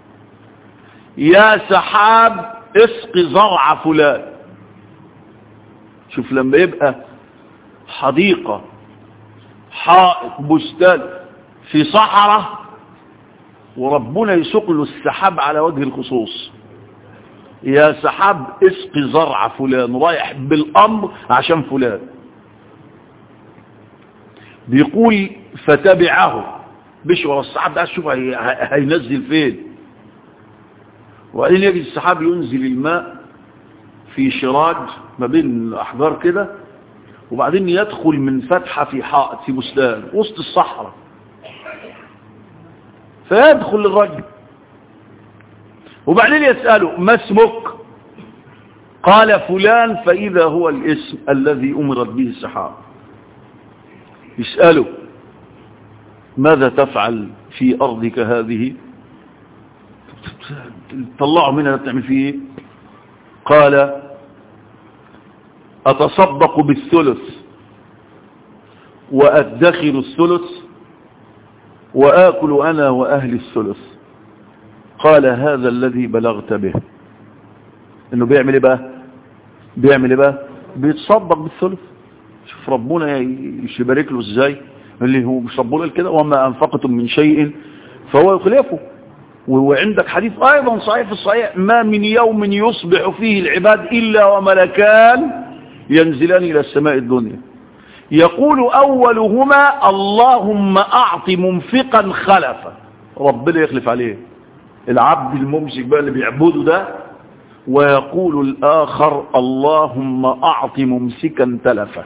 يا سحاب اسق زرع فلان شوف لما يبقى حديقة حائط بستان في صحراء وربنا يسوق له السحاب على وجه الخصوص يا سحاب اسق زرع فلان رايح بالأمر عشان فلان بيقول فتبعه مش ورا السحاب ده شوف هينزل فين وبعدين يجي السحاب ينزل الماء في شراج ما بين الأحجار كده وبعدين يدخل من فتحة في حائط في بستان وسط الصحراء فيدخل الرجل وبعدين يسأله ما اسمك قال فلان فإذا هو الاسم الذي أمرت به السحاب يسأله ماذا تفعل في أرضك هذه طلعوا منها بتعمل فيه ايه قال أتصدق بالثلث وأدخر الثلث وآكل أنا وأهل الثلث قال هذا الذي بلغت به انه بيعمل ايه بقى بيعمل ايه بقى بيتصدق بالثلث شوف ربنا يبارك له ازاي اللي هو مش ربنا كده وما انفقتم من شيء فهو يخلفه وعندك حديث ايضا صحيح في الصحيح ما من يوم يصبح فيه العباد الا وملكان ينزلان الى السماء الدنيا يقول اولهما اللهم اعط منفقا خلفا ربنا يخلف عليه العبد الممسك بقى اللي بيعبده ده ويقول الآخر اللهم أعط ممسكا تلفا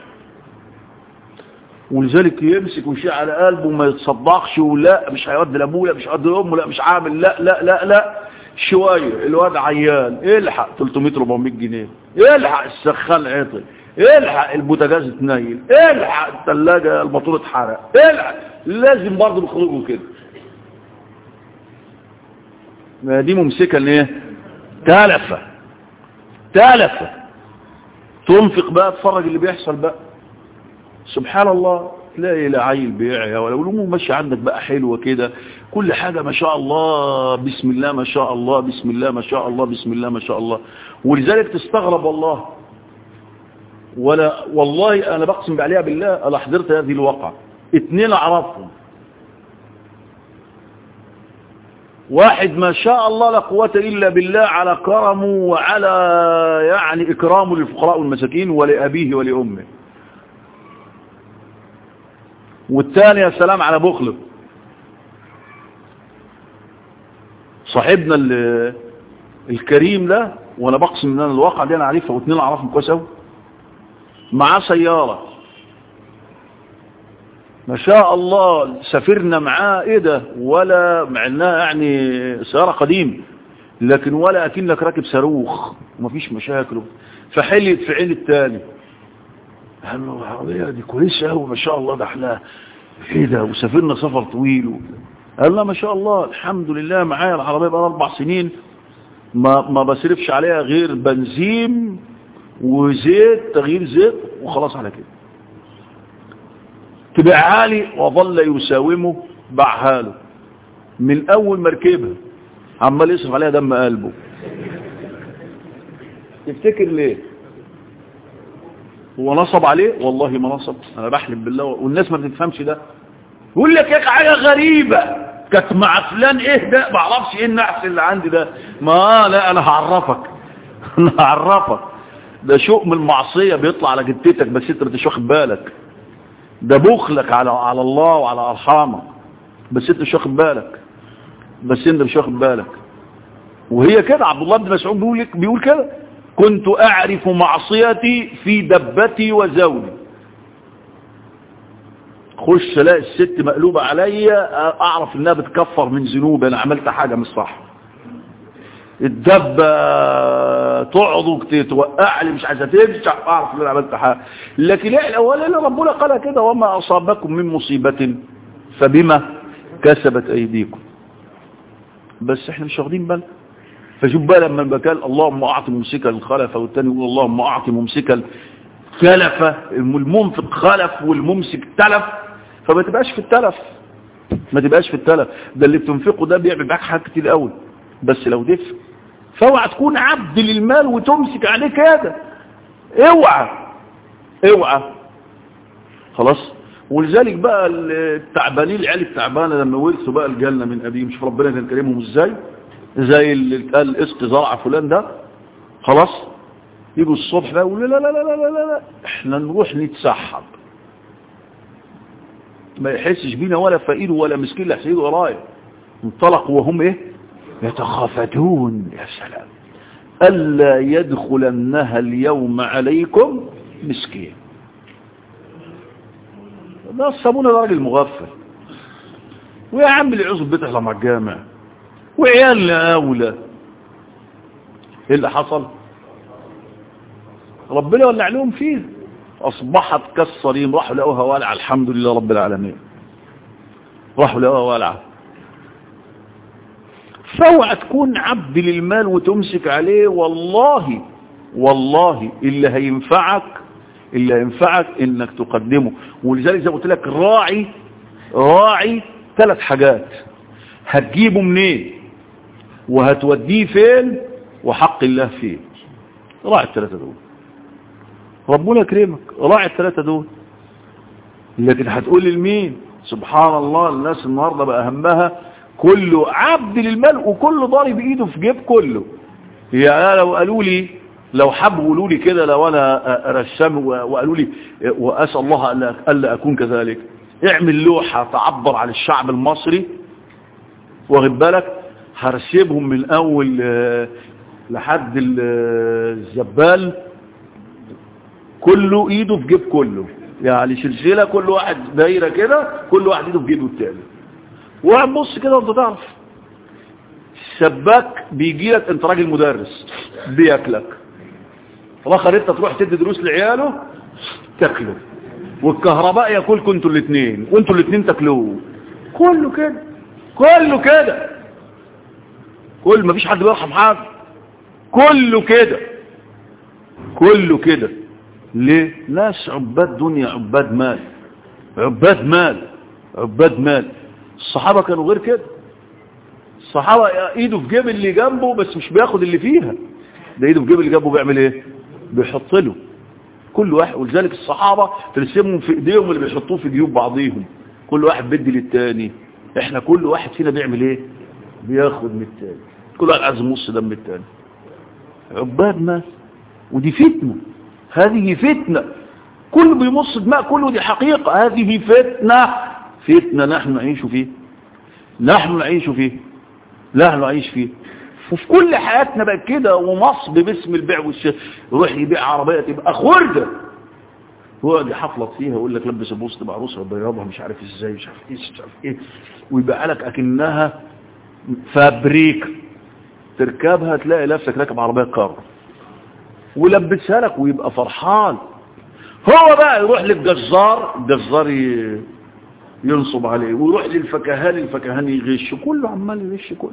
ولذلك يمسك ويشيء على قلبه وما يتصدقش ولا مش هيودي لابوه لا مش هيودي لامه لا مش عامل لا لا لا لا شويه الواد عيان الحق 300 400 جنيه الحق السخان عطل الحق البوتاجاز اتنيل الحق الثلاجه الموتور اتحرق الحق لازم برضه بيخرجوا كده ما دي ممسكة ايه تالفة تالفة تنفق بقى تفرج اللي بيحصل بقى سبحان الله تلاقي لا عيل بيعيا ولا الامور ماشيه عندك بقى حلوه كده كل حاجه ما شاء الله بسم الله ما شاء الله بسم الله ما شاء الله بسم الله ما شاء الله ولذلك تستغرب والله ولا والله انا بقسم عليها بالله انا حضرت هذه الواقعه اتنين اعرفهم واحد ما شاء الله لا قوة إلا بالله على كرمه وعلى يعني إكرامه للفقراء والمساكين ولأبيه ولأمه والثاني يا سلام على بخله صاحبنا الكريم ده وانا بقسم ان انا الواقع دي انا عارفها واثنين اعرفهم كويس قوي معاه سياره ما شاء الله سافرنا معاه ايه ده ولا معناه يعني سيارة قديم لكن ولا اكنك راكب صاروخ ومفيش مشاكل فحلت في عين التاني قال له العربية دي كويسة قوي ما شاء الله ده احنا ايه ده وسافرنا سفر طويل و... قال له ما شاء الله الحمد لله معايا العربية بقى اربع سنين ما ما بصرفش عليها غير بنزين وزيت تغيير زيت وخلاص على كده تبيعها لي وظل يساومه باعها له من اول ما ركبها عمال يصرف عليها دم قلبه تفتكر ليه هو نصب عليه والله ما نصب انا بحلف بالله والناس ما بتفهمش ده يقول لك يا حاجه غريبه كانت مع فلان ايه ده ما اعرفش ايه النحس اللي عندي ده ما لا انا هعرفك انا هعرفك ده شؤم المعصيه بيطلع على جدتك بس انت مش واخد بالك ده بخلك على على الله وعلى ارحامك بس انت مش واخد بالك بس انت مش واخد بالك وهي كده عبد الله بن مسعود بيقول لك بيقول كده كنت اعرف معصيتي في دبتي وزوجي خش الاقي الست مقلوبه عليا اعرف انها بتكفر من ذنوب انا عملت حاجه مش صح الدبة تعضك توقع لي مش عايزة تمشي اعرف ان انا عملت حاجة لكن لا الاول اللي ربنا قال كده وما اصابكم من مصيبة فبما كسبت ايديكم بس احنا مش واخدين بالنا فشوف بقى لما بكال اللهم اعطي ممسكا الخلف والتاني يقول اللهم اعطي ممسكا تلف المنفق خلف والممسك تلف فما تبقاش في التلف ما تبقاش في التلف ده اللي بتنفقه ده بيعمل معاك حاجات كتير قوي بس لو دفع فاوعى تكون عبد للمال وتمسك عليه كده اوعى اوعى خلاص ولذلك بقى التعبانين العيال التعبانه لما ورثوا بقى الجنه من ابيهم شوف ربنا كان كريمهم ازاي زي اللي قال اسق زرع فلان ده خلاص يجوا الصبح بقى يقولوا لا لا لا لا لا لا احنا نروح نتسحب ما يحسش بينا ولا فقير ولا مسكين اللي هيجي ورايا انطلقوا وهم ايه يتخافتون يا سلام الا يدخلنها اليوم عليكم مسكين ده الصابون ده راجل مغفل ويا عم اللي يعوز البيت احنا مع الجامع وعيالنا اولى ايه اللي حصل ربنا ولع لهم فيه اصبحت كالصريم راحوا لقوها والعه الحمد لله رب العالمين راحوا لقوها والعه فاوعى تكون عبد للمال وتمسك عليه والله والله اللي هينفعك اللي هينفعك انك تقدمه ولذلك زي ما قلت لك راعي راعي ثلاث حاجات هتجيبه منين وهتوديه فين وحق الله فين راعي الثلاثه دول ربنا يكرمك راعي الثلاثه دول لكن هتقول لمين سبحان الله الناس النهارده بقى همها كله عبد للمال وكله ضارب ايده في جيب كله يعني لو قالوا لي لو حبوا يقولوا لي كده لو انا رسام وقالوا لي واسال الله الا اكون كذلك اعمل لوحه تعبر عن الشعب المصري واخد بالك هرسبهم من اول لحد الزبال كله ايده في جيب كله يعني سلسله كل واحد دايره كده كل واحد ايده في جيبه التاني وهتبص كده وانت تعرف السباك بيجي لك انت راجل مدرس بياكلك الاخر انت تروح تدي دروس لعياله تاكله والكهرباء ياكلكم انتوا الاثنين وانتوا الاثنين تاكلوه كله كده كله كده كل ما فيش حد بيرحم حد كله كده كله كده ليه ناس عباد دنيا عباد مال عباد مال عباد مال الصحابة كانوا غير كده الصحابة ايده في جيب اللي جنبه بس مش بياخد اللي فيها ده ايده في جيب اللي جنبه بيعمل ايه بيحط له كل واحد ولذلك الصحابة ترسمهم في ايديهم اللي بيحطوه في جيوب بعضيهم كل واحد بيدي للتاني احنا كل واحد فينا بيعمل ايه بياخد من التاني كل واحد عايز نص دم التاني عباد مال ودي فتنة هذه فتنة كل بيمص دماء كله دي حقيقة هذه فتنة فتنة نحن نعيش فيه نحن نعيش فيه نحن نعيش فيه وفي كل حياتنا بقى كده ومصب باسم البيع والشراء يروح يبيع عربية تبقى خردة ويقعد يحفلط فيها ويقول لك لبس البوست تبقى عروسها بياضها مش عارف ازاي مش عارف ايه مش عارف ايه ويبقى لك اكنها فابريك تركبها تلاقي نفسك راكب عربية كار ولبسها لك ويبقى فرحان هو بقى يروح للجزار الجزار ينصب عليه ويروح للفكهاني الفكهاني يغش كله عمال يغش كله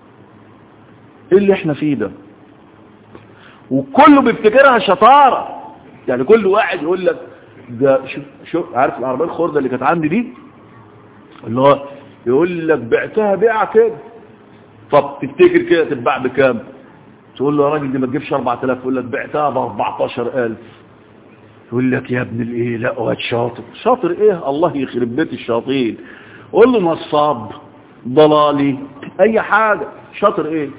ايه اللي احنا فيه ده وكله بيفتكرها شطارة يعني كل واحد يقول لك ده شوف شوف عارف العربية الخردة اللي كانت عندي دي اللي هو يقول لك بعتها بيعة كده طب تفتكر كده تتباع بكام تقول له يا راجل دي ما تجيبش 4000 يقول لك بعتها ب 14000 يقول لك يا ابن الايه لا واد شاطر شاطر ايه الله يخرب بيت الشاطين قول له نصاب ضلالي اي حاجة شاطر ايه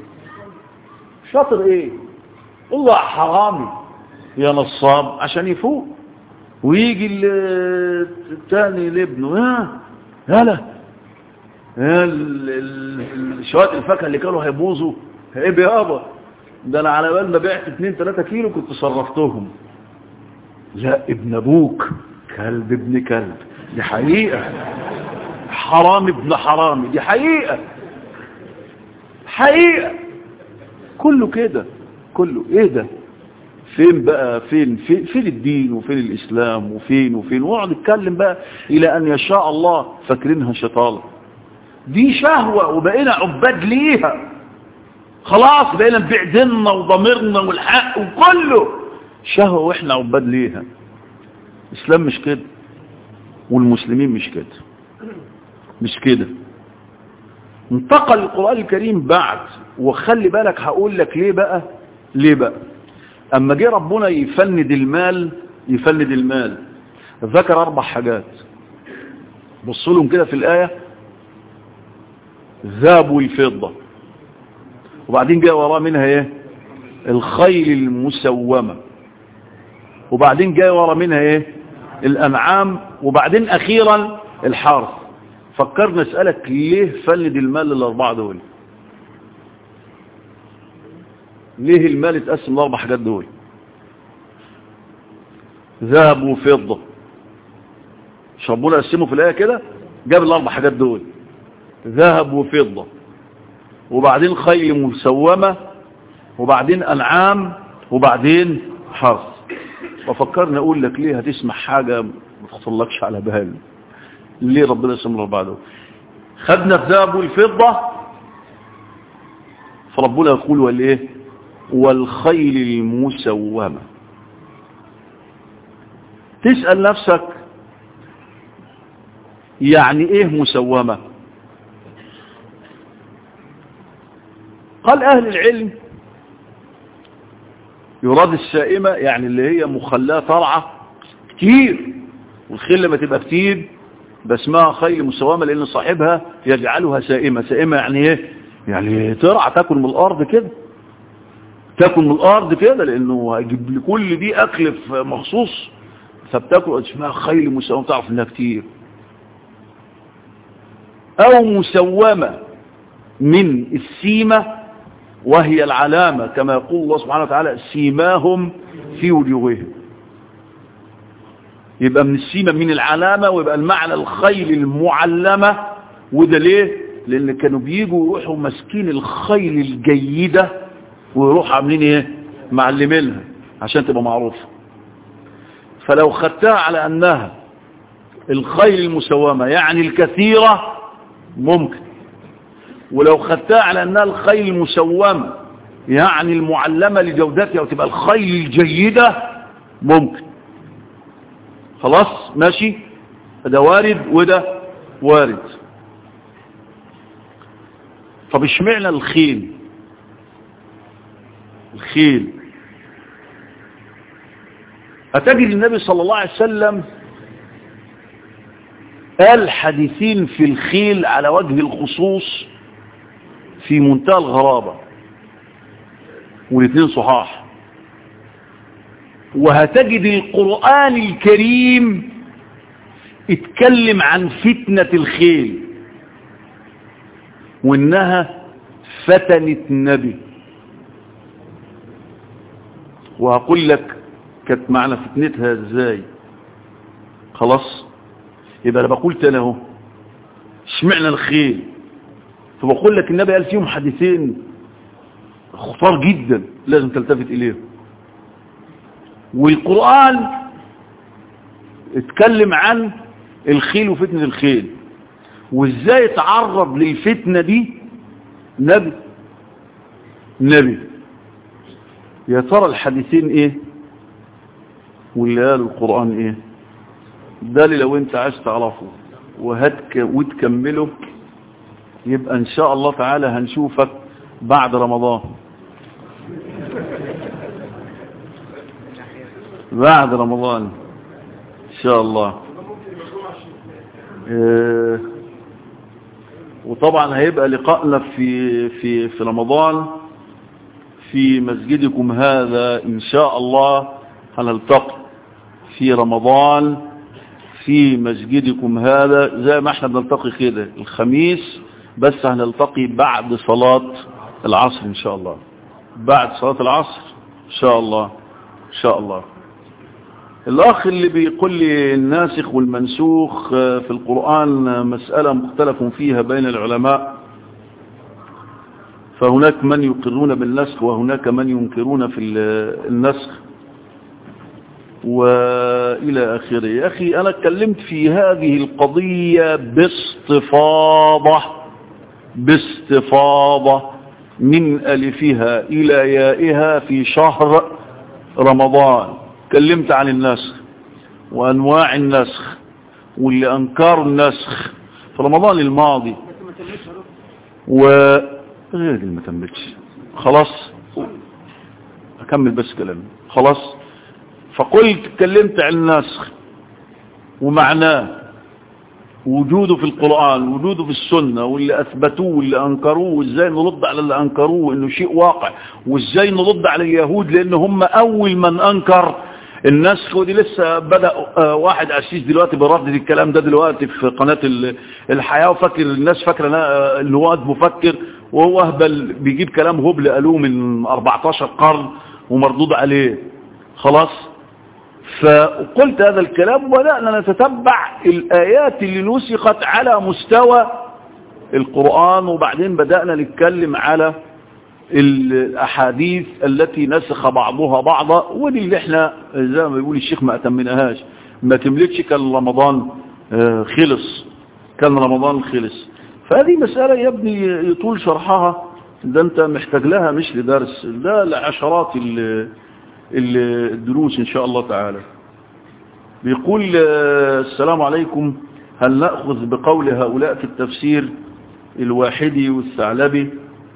شاطر ايه قول له حرامي يا نصاب عشان يفوق ويجي الثاني لابنه ها هلا شوية الفاكهة اللي كانوا هيبوظوا ايه بيابا ده انا على بال ما بعت 2 3 كيلو كنت صرفتهم لا ابن ابوك كلب ابن كلب دي حقيقة حرام ابن حرام دي حقيقة حقيقة كله كده كله ايه ده فين بقى فين فين, فين الدين وفين الاسلام وفين وفين واقعد اتكلم بقى الى ان يشاء الله فاكرينها شطالة دي شهوة وبقينا عباد ليها خلاص بقينا نبيع ديننا وضميرنا والحق وكله شهوة واحنا عباد ليها الاسلام مش كده والمسلمين مش كده مش كده انتقل القرآن الكريم بعد وخلي بالك هقول لك ليه بقى ليه بقى اما جه ربنا يفند المال يفند المال ذكر اربع حاجات بصوا لهم كده في الآية ذهب والفضة وبعدين جاء وراه منها ايه الخيل المسومة وبعدين جاء وراه منها ايه الانعام وبعدين اخيرا الحرث فكرنا اسألك ليه فند المال الاربعة دول ليه المال اتقسم الاربع حاجات دول ذهب وفضة مش ربنا قسمه في الآية كده جاب الاربع حاجات دول ذهب وفضة وبعدين خيل مسومة وبعدين أنعام وبعدين حرث وفكرنا أقول لك ليه هتسمع حاجة ما تخطلكش على بال ليه ربنا يسمى الأربعة دول خدنا الذهب والفضة فربنا يقول والإيه والخيل المسومة تسأل نفسك يعني ايه مسومة قال اهل العلم يراد السائمة يعني اللي هي مخلاة طرعة كتير والخيل لما تبقى كتير باسمها خيل مسومة لان صاحبها يجعلها سائمة سائمة يعني ايه يعني ترعى تاكل من الارض كده تاكل من الارض كده لانه هيجيب لكل دي اكل مخصوص فبتاكل اسمها خيل مسومة تعرف انها كتير او مسومة من السيمة وهي العلامة كما يقول الله سبحانه وتعالى سيماهم في وجوههم يبقى من السيمة من العلامة ويبقى المعنى الخيل المعلمة وده ليه لان كانوا بيجوا يروحوا ماسكين الخيل الجيدة ويروحوا عاملين ايه معلمينها عشان تبقى معروفة فلو خدتها على انها الخيل المسومة يعني الكثيرة ممكن ولو خدتها على انها الخيل المسومة يعني المعلمة لجودتها وتبقى الخيل الجيدة ممكن خلاص ماشي ده وارد وده وارد طب اشمعنى الخيل الخيل أتجد النبي صلى الله عليه وسلم قال حديثين في الخيل على وجه الخصوص في منتهى الغرابة والاثنين صحاح وهتجد القرآن الكريم اتكلم عن فتنة الخيل وانها فتنت النبي وهقول لك كانت معنى فتنتها ازاي خلاص يبقى انا بقول تاني اهو اشمعنى الخيل فبقول لك النبي قال فيهم حديثين خطار جدا لازم تلتفت اليهم والقرآن اتكلم عن الخيل وفتنة الخيل وازاي تعرض للفتنة دي نبي نبي يا ترى الحديثين ايه واللي قال القرآن ايه ده اللي لو انت عايز تعرفه وهتك وتكمله يبقى ان شاء الله تعالى هنشوفك بعد رمضان بعد رمضان ان شاء الله اه وطبعا هيبقى لقائنا في في في رمضان في مسجدكم هذا ان شاء الله هنلتقي في رمضان في مسجدكم هذا زي ما احنا بنلتقي كده الخميس بس هنلتقي بعد صلاة العصر ان شاء الله بعد صلاة العصر ان شاء الله ان شاء الله الاخ اللي بيقول لي الناسخ والمنسوخ في القرآن مسألة مختلف فيها بين العلماء فهناك من يقرون بالنسخ وهناك من ينكرون في النسخ وإلى آخره يا أخي أنا اتكلمت في هذه القضية باستفاضة باستفاضة من ألفها إلى يائها في شهر رمضان كلمت عن النسخ وأنواع النسخ واللي أنكروا النسخ في رمضان الماضي و غير ما تمتش خلاص أكمل بس كلامي خلاص فقلت اتكلمت عن النسخ ومعناه وجوده في القرآن وجوده في السنة واللي أثبتوه واللي أنكروه وإزاي نرد على اللي أنكروه إنه شيء واقع وإزاي نرد على اليهود لأن هم أول من أنكر النسخ ودي لسه بدأ واحد أسيس دلوقتي بيردد الكلام ده دلوقتي في قناة الحياة وفكر الناس فاكرة إن هو مفكر وهو هبل بيجيب كلام هبل قالوه من 14 قرن ومردود عليه خلاص فقلت هذا الكلام وبدأنا نتتبع الآيات اللي نسخت على مستوى القرآن وبعدين بدأنا نتكلم على الأحاديث التي نسخ بعضها بعضا ودي اللي احنا زي ما بيقول الشيخ ما أتمناهاش ما تملكش كان رمضان خلص كان رمضان خلص فهذه مسألة يا ابني يطول شرحها ده انت محتاج لها مش لدرس ده لعشرات الدروس ان شاء الله تعالى بيقول السلام عليكم هل نأخذ بقول هؤلاء في التفسير الواحدي والثعلبي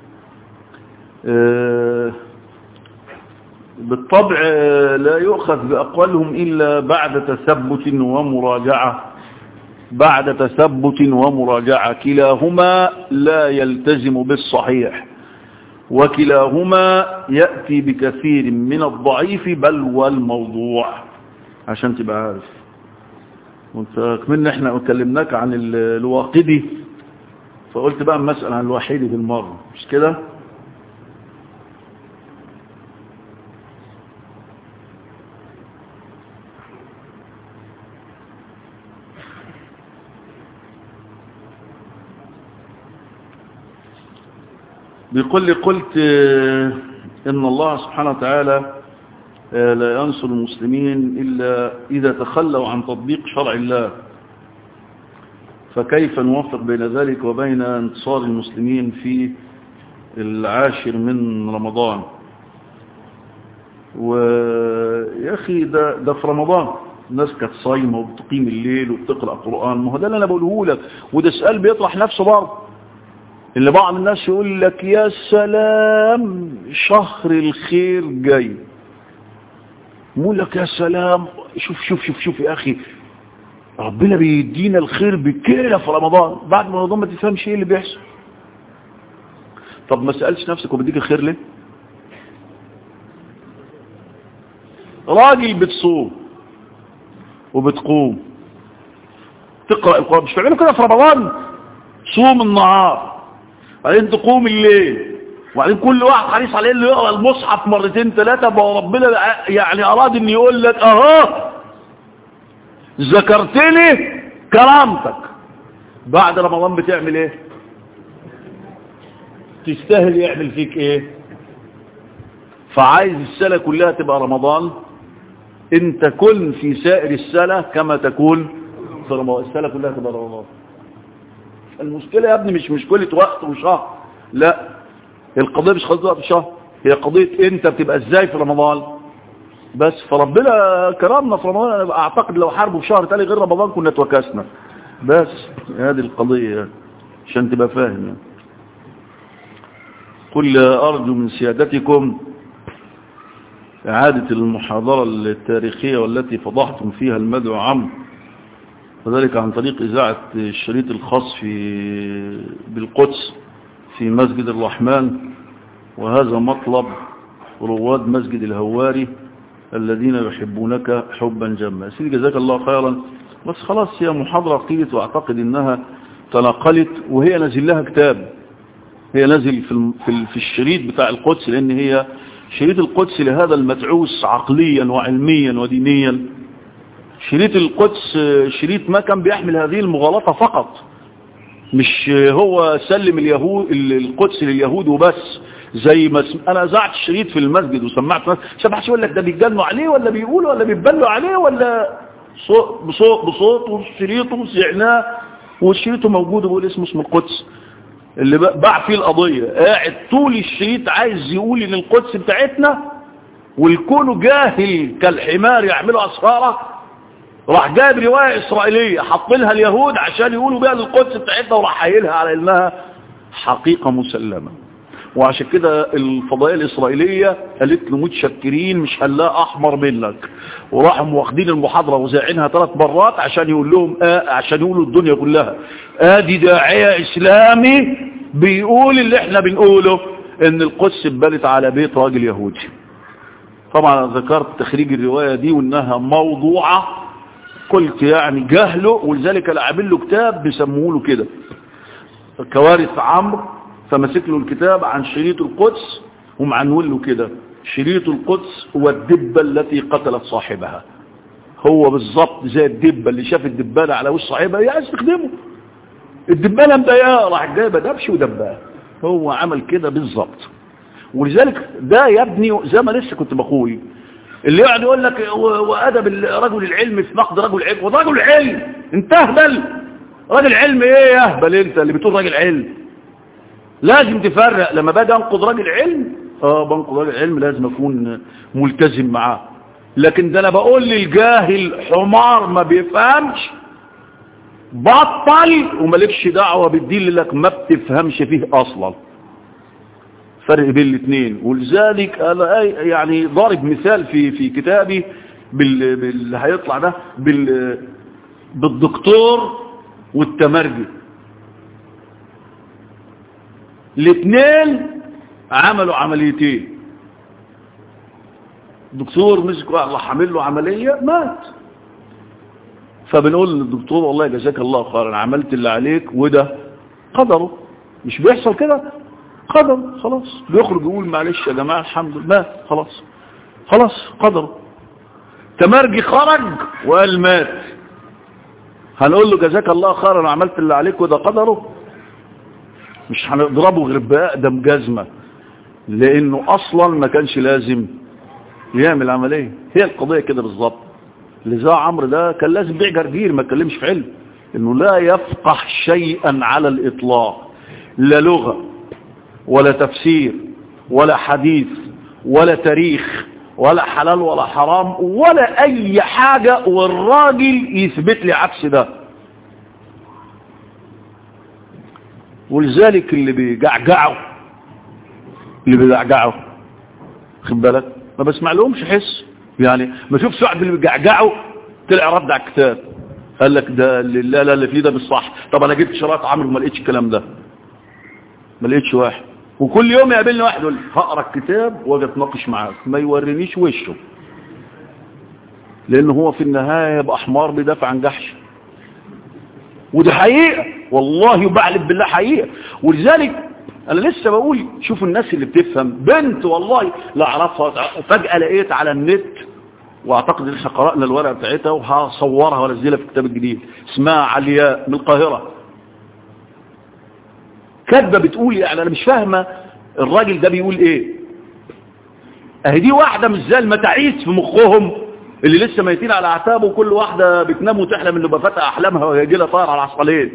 بالطبع لا يؤخذ بأقوالهم إلا بعد تثبت ومراجعة بعد تثبت ومراجعة كلاهما لا يلتزم بالصحيح وكلاهما يأتي بكثير من الضعيف بل والموضوع عشان تبقى عارف وانت كملنا احنا كلمناك عن الواقدي فقلت بقى مسألة عن الوحيدي بالمرة مش كده بيقول لي قلت إن الله سبحانه وتعالى لا ينصر المسلمين إلا إذا تخلوا عن تطبيق شرع الله فكيف نوفق بين ذلك وبين انتصار المسلمين في العاشر من رمضان ويا أخي ده, ده في رمضان الناس كانت صايمة وبتقيم الليل وبتقرأ قرآن ما هو ده اللي أنا بقوله لك وده سؤال بيطرح نفسه برضه اللي بعض الناس يقول لك يا سلام شهر الخير جاي يقول لك يا سلام شوف شوف شوف شوف يا أخي ربنا بيدينا الخير بكيلة في رمضان بعد ما رمضان ما تفهمش ايه اللي بيحصل طب ما سألتش نفسك هو بيديك الخير ليه راجل بتصوم وبتقوم تقرأ القرآن مش تعملوا كده في رمضان صوم النهار بعدين تقوم الليل وبعدين كل واحد حريص عليه اللي يقرأ المصحف مرتين ثلاثة بقى ربنا يعني أراد ان يقول لك اهو ذكرتني كرامتك بعد رمضان بتعمل ايه تستاهل يعمل فيك ايه فعايز السنة كلها تبقى رمضان انت كن في سائر السنة كما تكون في رمضان السنة كلها تبقى رمضان المشكلة يا ابني مش مشكلة وقت وشهر لا القضية مش قضية وقت وشهر هي قضية انت بتبقى ازاي في رمضان بس فربنا كرمنا في رمضان انا اعتقد لو حاربوا في شهر تاني غير رمضان كنا اتوكسنا بس هذه القضية عشان تبقى فاهم يعني. قل ارجو من سيادتكم اعادة المحاضرة التاريخية والتي فضحتم فيها المدعو عمرو وذلك عن طريق اذاعة الشريط الخاص في بالقدس في مسجد الرحمن وهذا مطلب رواد مسجد الهواري الذين يحبونك حبا جما سيدي جزاك الله خيرا بس خلاص هي محاضرة قيلت واعتقد انها تنقلت وهي نزل لها كتاب هي نزل في, في, في الشريط بتاع القدس لان هي شريط القدس لهذا المدعوس عقليا وعلميا ودينيا شريط القدس شريط ما كان بيحمل هذه المغالطة فقط مش هو سلم اليهود القدس لليهود وبس زي ما سم... انا زعت الشريط في المسجد وسمعت ناس شبح يقول لك ده بيتجنوا عليه ولا بيقولوا ولا بيتبلوا عليه ولا صوت بصوت بصوت والشريط وسعناه والشريط موجود وبيقول اسمه اسم القدس اللي باع فيه القضية قاعد طول الشريط عايز يقول ان القدس بتاعتنا والكون جاهل كالحمار يعملوا أسفارة راح جايب رواية إسرائيلية حط لها اليهود عشان يقولوا بها القدس بتاعتنا وراح حايلها على انها حقيقة مسلمة وعشان كده الفضائية الإسرائيلية قالت له متشكرين مش هنلاقي أحمر منك وراحوا واخدين المحاضرة وزاعينها ثلاث مرات عشان يقول لهم آه عشان يقولوا الدنيا كلها ادي داعية إسلامي بيقول اللي احنا بنقوله ان القدس اتبنت على بيت راجل يهودي طبعا ذكرت تخريج الرواية دي وانها موضوعة قلت يعني جهله ولذلك انا عامل له كتاب بيسموه له كده كوارث عمرو فمسك له الكتاب عن شريط القدس ومعنول له كده شريط القدس هو الدبة التي قتلت صاحبها هو بالظبط زي الدبة اللي شاف الدبانة على وش صاحبها هي عايز تخدمه الدبانة مضايقاه راح جايبه دبش ودباه هو عمل كده بالظبط ولذلك ده يا ابني زي ما لسه كنت بقول اللي يقعد يقول لك وادب رجل العلم في نقد رجل العلم وده رجل علم انت اهبل راجل علم ايه يا اهبل انت اللي بتقول راجل علم لازم تفرق لما باجي انقض راجل علم اه بنقض راجل علم لازم اكون ملتزم معاه لكن ده انا بقول للجاهل حمار ما بيفهمش بطل ومالكش دعوة بالدين اللي لك ما بتفهمش فيه اصلا فرق بين الاثنين ولذلك انا يعني ضارب مثال في في كتابي بال باللي هيطلع ده بال بالدكتور والتمرجي الاثنين عملوا عمليتين الدكتور مسك واحد راح عامل له عمليه مات فبنقول للدكتور والله جزاك الله خيرا عملت اللي عليك وده قدره مش بيحصل كده قدر خلاص بيخرج يقول معلش يا جماعه الحمد لله خلاص خلاص قدره تمرجي خرج وقال مات هنقول له جزاك الله خيرا عملت اللي عليك وده قدره مش هنضربه غير بأقدم جزمة لانه اصلا ما كانش لازم يعمل عملية هي القضية كده بالظبط لذا عمرو ده كان لازم بيع جرجير ما اتكلمش في علم انه لا يفقه شيئا على الاطلاق لا لغة ولا تفسير ولا حديث ولا تاريخ ولا حلال ولا حرام ولا اي حاجة والراجل يثبت لي عكس ده ولذلك اللي بيجعجعوا اللي بيجعجعوا خد بالك ما بسمع لهمش حس يعني ما شوف سعد اللي بيجعجعوا طلع رد على الكتاب قال لك ده اللي لا لا اللي فيه ده مش صح طب انا جبت شرايط عمرو ما لقيتش الكلام ده ما لقيتش واحد وكل يوم يقابلني واحد يقول لي هقرا الكتاب واجي اتناقش معاك ما يورينيش وشه لان هو في النهايه يبقى حمار بيدافع عن جحش ودي حقيقه والله وبعلم بالله حقيقه ولذلك انا لسه بقول شوفوا الناس اللي بتفهم بنت والله لا اعرفها فجاه لقيت على النت واعتقد ان احنا قرانا الورقه بتاعتها وهصورها وانزلها في الكتاب الجديد اسمها علياء من القاهره كاتبه بتقول يعني انا مش فاهمه الراجل ده بيقول ايه اهي دي واحده مش زي المتاعيس في مخهم اللي لسه ميتين على اعتابه وكل واحده بتنام وتحلم انه بفتح احلامها ويجي لها طاير على العصفالين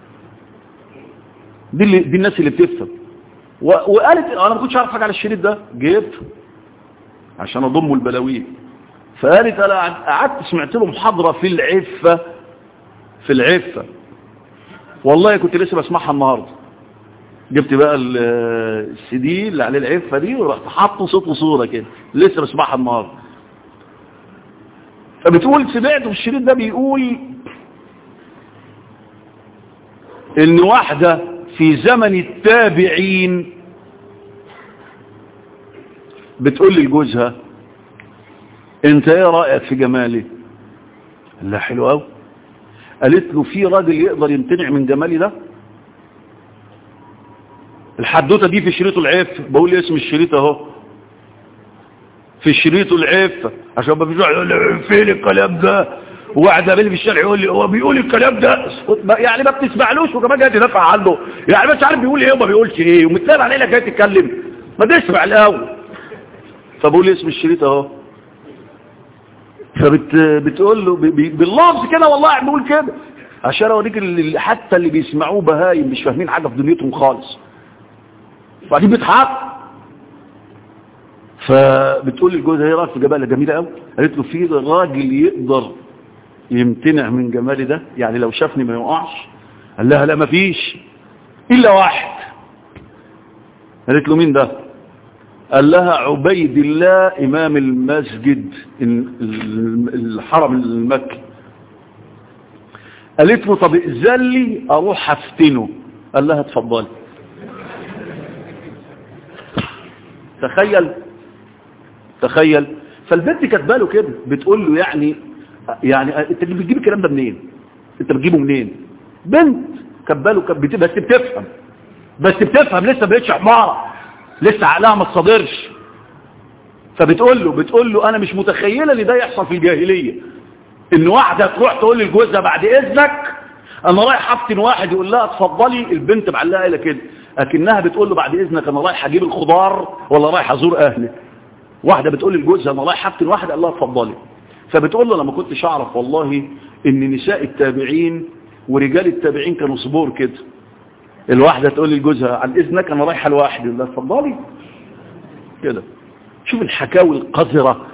دي اللي دي الناس اللي بتفهم وقالت انا ما كنتش عارف حاجه على الشريط ده جبته عشان اضمه البلاوين فقالت انا قعدت سمعت له محاضره في العفه في العفه والله كنت لسه بسمعها النهارده جبت بقى السي دي اللي عليه العفه دي ورحت حاطه صوت وصوره كده لسه بسمعها النهارده فبتقول سمعت في الشريط ده بيقول ان واحده في زمن التابعين بتقول لجوزها انت ايه رأيك في جمالي قال لها حلو قوي قالت له في راجل يقدر يمتنع من جمالي ده الحدوته دي في شريط العف بقول لي اسم الشريط اهو في شريط العف عشان ما فيش واحد يقول لي فين الكلام ده وواحد قابلني في الشارع يقول لي هو بيقول الكلام ده يعني ما بتسمعلوش وكمان جاي تدافع عنه يعني مش عارف بيقول ايه وما بيقولش ايه ومتسال عليه لك جاي تتكلم ما تسمع الاول فبقول لي اسم الشريط اهو فبتقول له باللفظ كده والله بيقول كده عشان اوريك اللي حتى اللي بيسمعوه بهايم مش فاهمين حاجه في دنيتهم خالص وبعدين بيضحك فبتقول للجوزة هي رايك في جمالها جميله قوي قالت له في راجل يقدر يمتنع من جمالي ده يعني لو شافني ما يقعش قال لها لا مفيش الا واحد قالت له مين ده قال لها عبيد الله امام المسجد الحرم المكي قالت له طب ائذن لي اروح افتنه قال لها اتفضلي تخيل تخيل فالبنت كاتبه له كده بتقول له يعني يعني انت بتجيب الكلام ده منين انت بتجيبه منين بنت كاتبه له بس بتفهم بس بتفهم لسه ما بقتش حماره لسه عقلها ما تصادرش فبتقول له بتقول له انا مش متخيله ان ده يحصل في الجاهليه ان واحده تروح تقول لجوزها بعد اذنك انا رايح افتن واحد يقول لها اتفضلي البنت معلقه الى كده لكنها بتقول له بعد اذنك انا رايح اجيب الخضار ولا رايح ازور اهلي واحده بتقول لجوزها انا رايح افتن واحد قال لها اتفضلي فبتقول له انا ما كنتش اعرف والله ان نساء التابعين ورجال التابعين كانوا صبور كده الواحده تقول لجوزها عن اذنك انا رايحه لوحدي يقول لها اتفضلي كده شوف الحكاوي القذره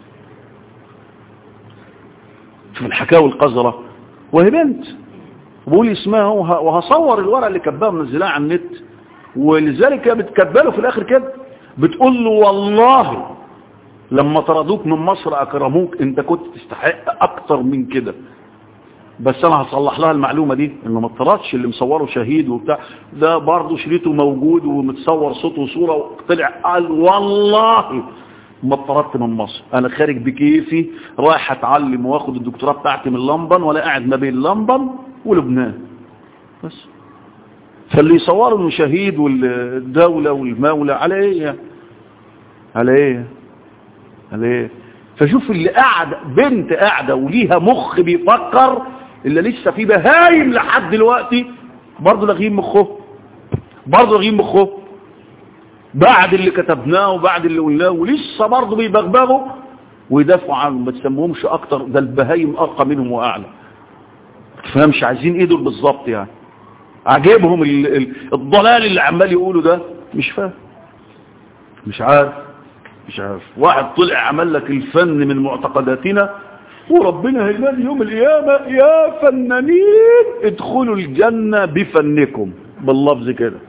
شوف الحكاوي القذره وهي بنت وبقول اسمها وهصور الورقه اللي كاتباها منزلها على النت ولذلك بتكتب له في الاخر كده بتقول له والله لما طردوك من مصر اكرموك انت كنت تستحق اكتر من كده بس انا هصلح لها المعلومه دي انه ما اطردش اللي مصوره شهيد وبتاع ده برضه شريطه موجود ومتصور صوت وصوره وطلع قال والله ما اطردت من مصر انا خارج بكيفي رايح اتعلم واخد الدكتوراه بتاعتي من لندن ولا قاعد ما بين لندن ولبنان بس فاللي يصوروا انه شهيد والدولة والمولى على ايه على ايه على ايه فشوف اللي قاعد بنت قاعدة وليها مخ بيفكر اللي لسه في بهايم لحد دلوقتي برضه لاغيين مخه برضه لاغيين مخه بعد اللي كتبناه وبعد اللي قلناه ولسه برضه بيبغبغوا ويدافعوا عنهم ما تسموهمش اكتر ده البهايم ارقى منهم واعلى تفهمش عايزين ايه دول بالظبط يعني عجبهم الضلال اللي عمال يقوله ده مش فاهم مش عارف مش عارف واحد طلع عمل لك الفن من معتقداتنا وربنا هينادي يوم القيامة يا فنانين ادخلوا الجنة بفنكم باللفظ كده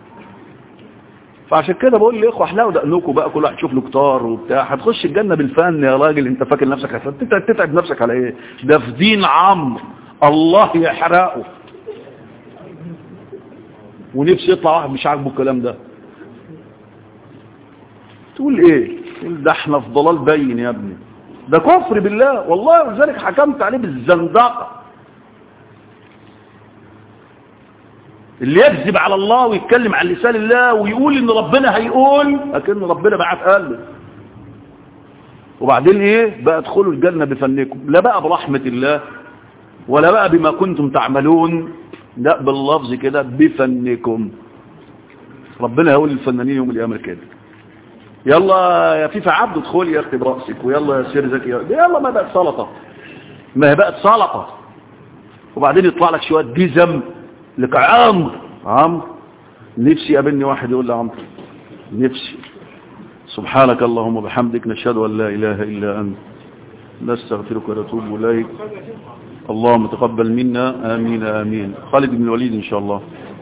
فعشان كده بقول للاخوه احلقوا دقنكم بقى كل واحد يشوف له كتار وبتاع هتخش الجنه بالفن يا راجل انت فاكر نفسك هتتعب تتعب نفسك على ايه ده في دين عمرو الله يحرقه ونفسي يطلع واحد مش عاجبه الكلام ده تقول ايه تقول ده احنا في ضلال باين يا ابني ده كفر بالله والله ولذلك حكمت عليه بالزندقه اللي يكذب على الله ويتكلم عن لسان الله ويقول ان ربنا هيقول لكن ربنا بعت قال له وبعدين ايه بقى ادخلوا الجنة بفنكم لا بقى برحمة الله ولا بقى بما كنتم تعملون لا باللفظ كده بفنكم ربنا هيقول للفنانين يوم القيامه كده يلا يا فيفا عبد ادخل يا اختي براسك ويلا يا سير زكي يلا ما بقت سلطه ما هي بقت سلطه وبعدين يطلع لك شويه جزم لك عمرو عمرو نفسي يقابلني واحد يقول لي عمرو نفسي سبحانك اللهم وبحمدك نشهد ان لا اله الا انت نستغفرك ونتوب اليك اللهم تقبل منا امين امين خالد بن الوليد ان شاء الله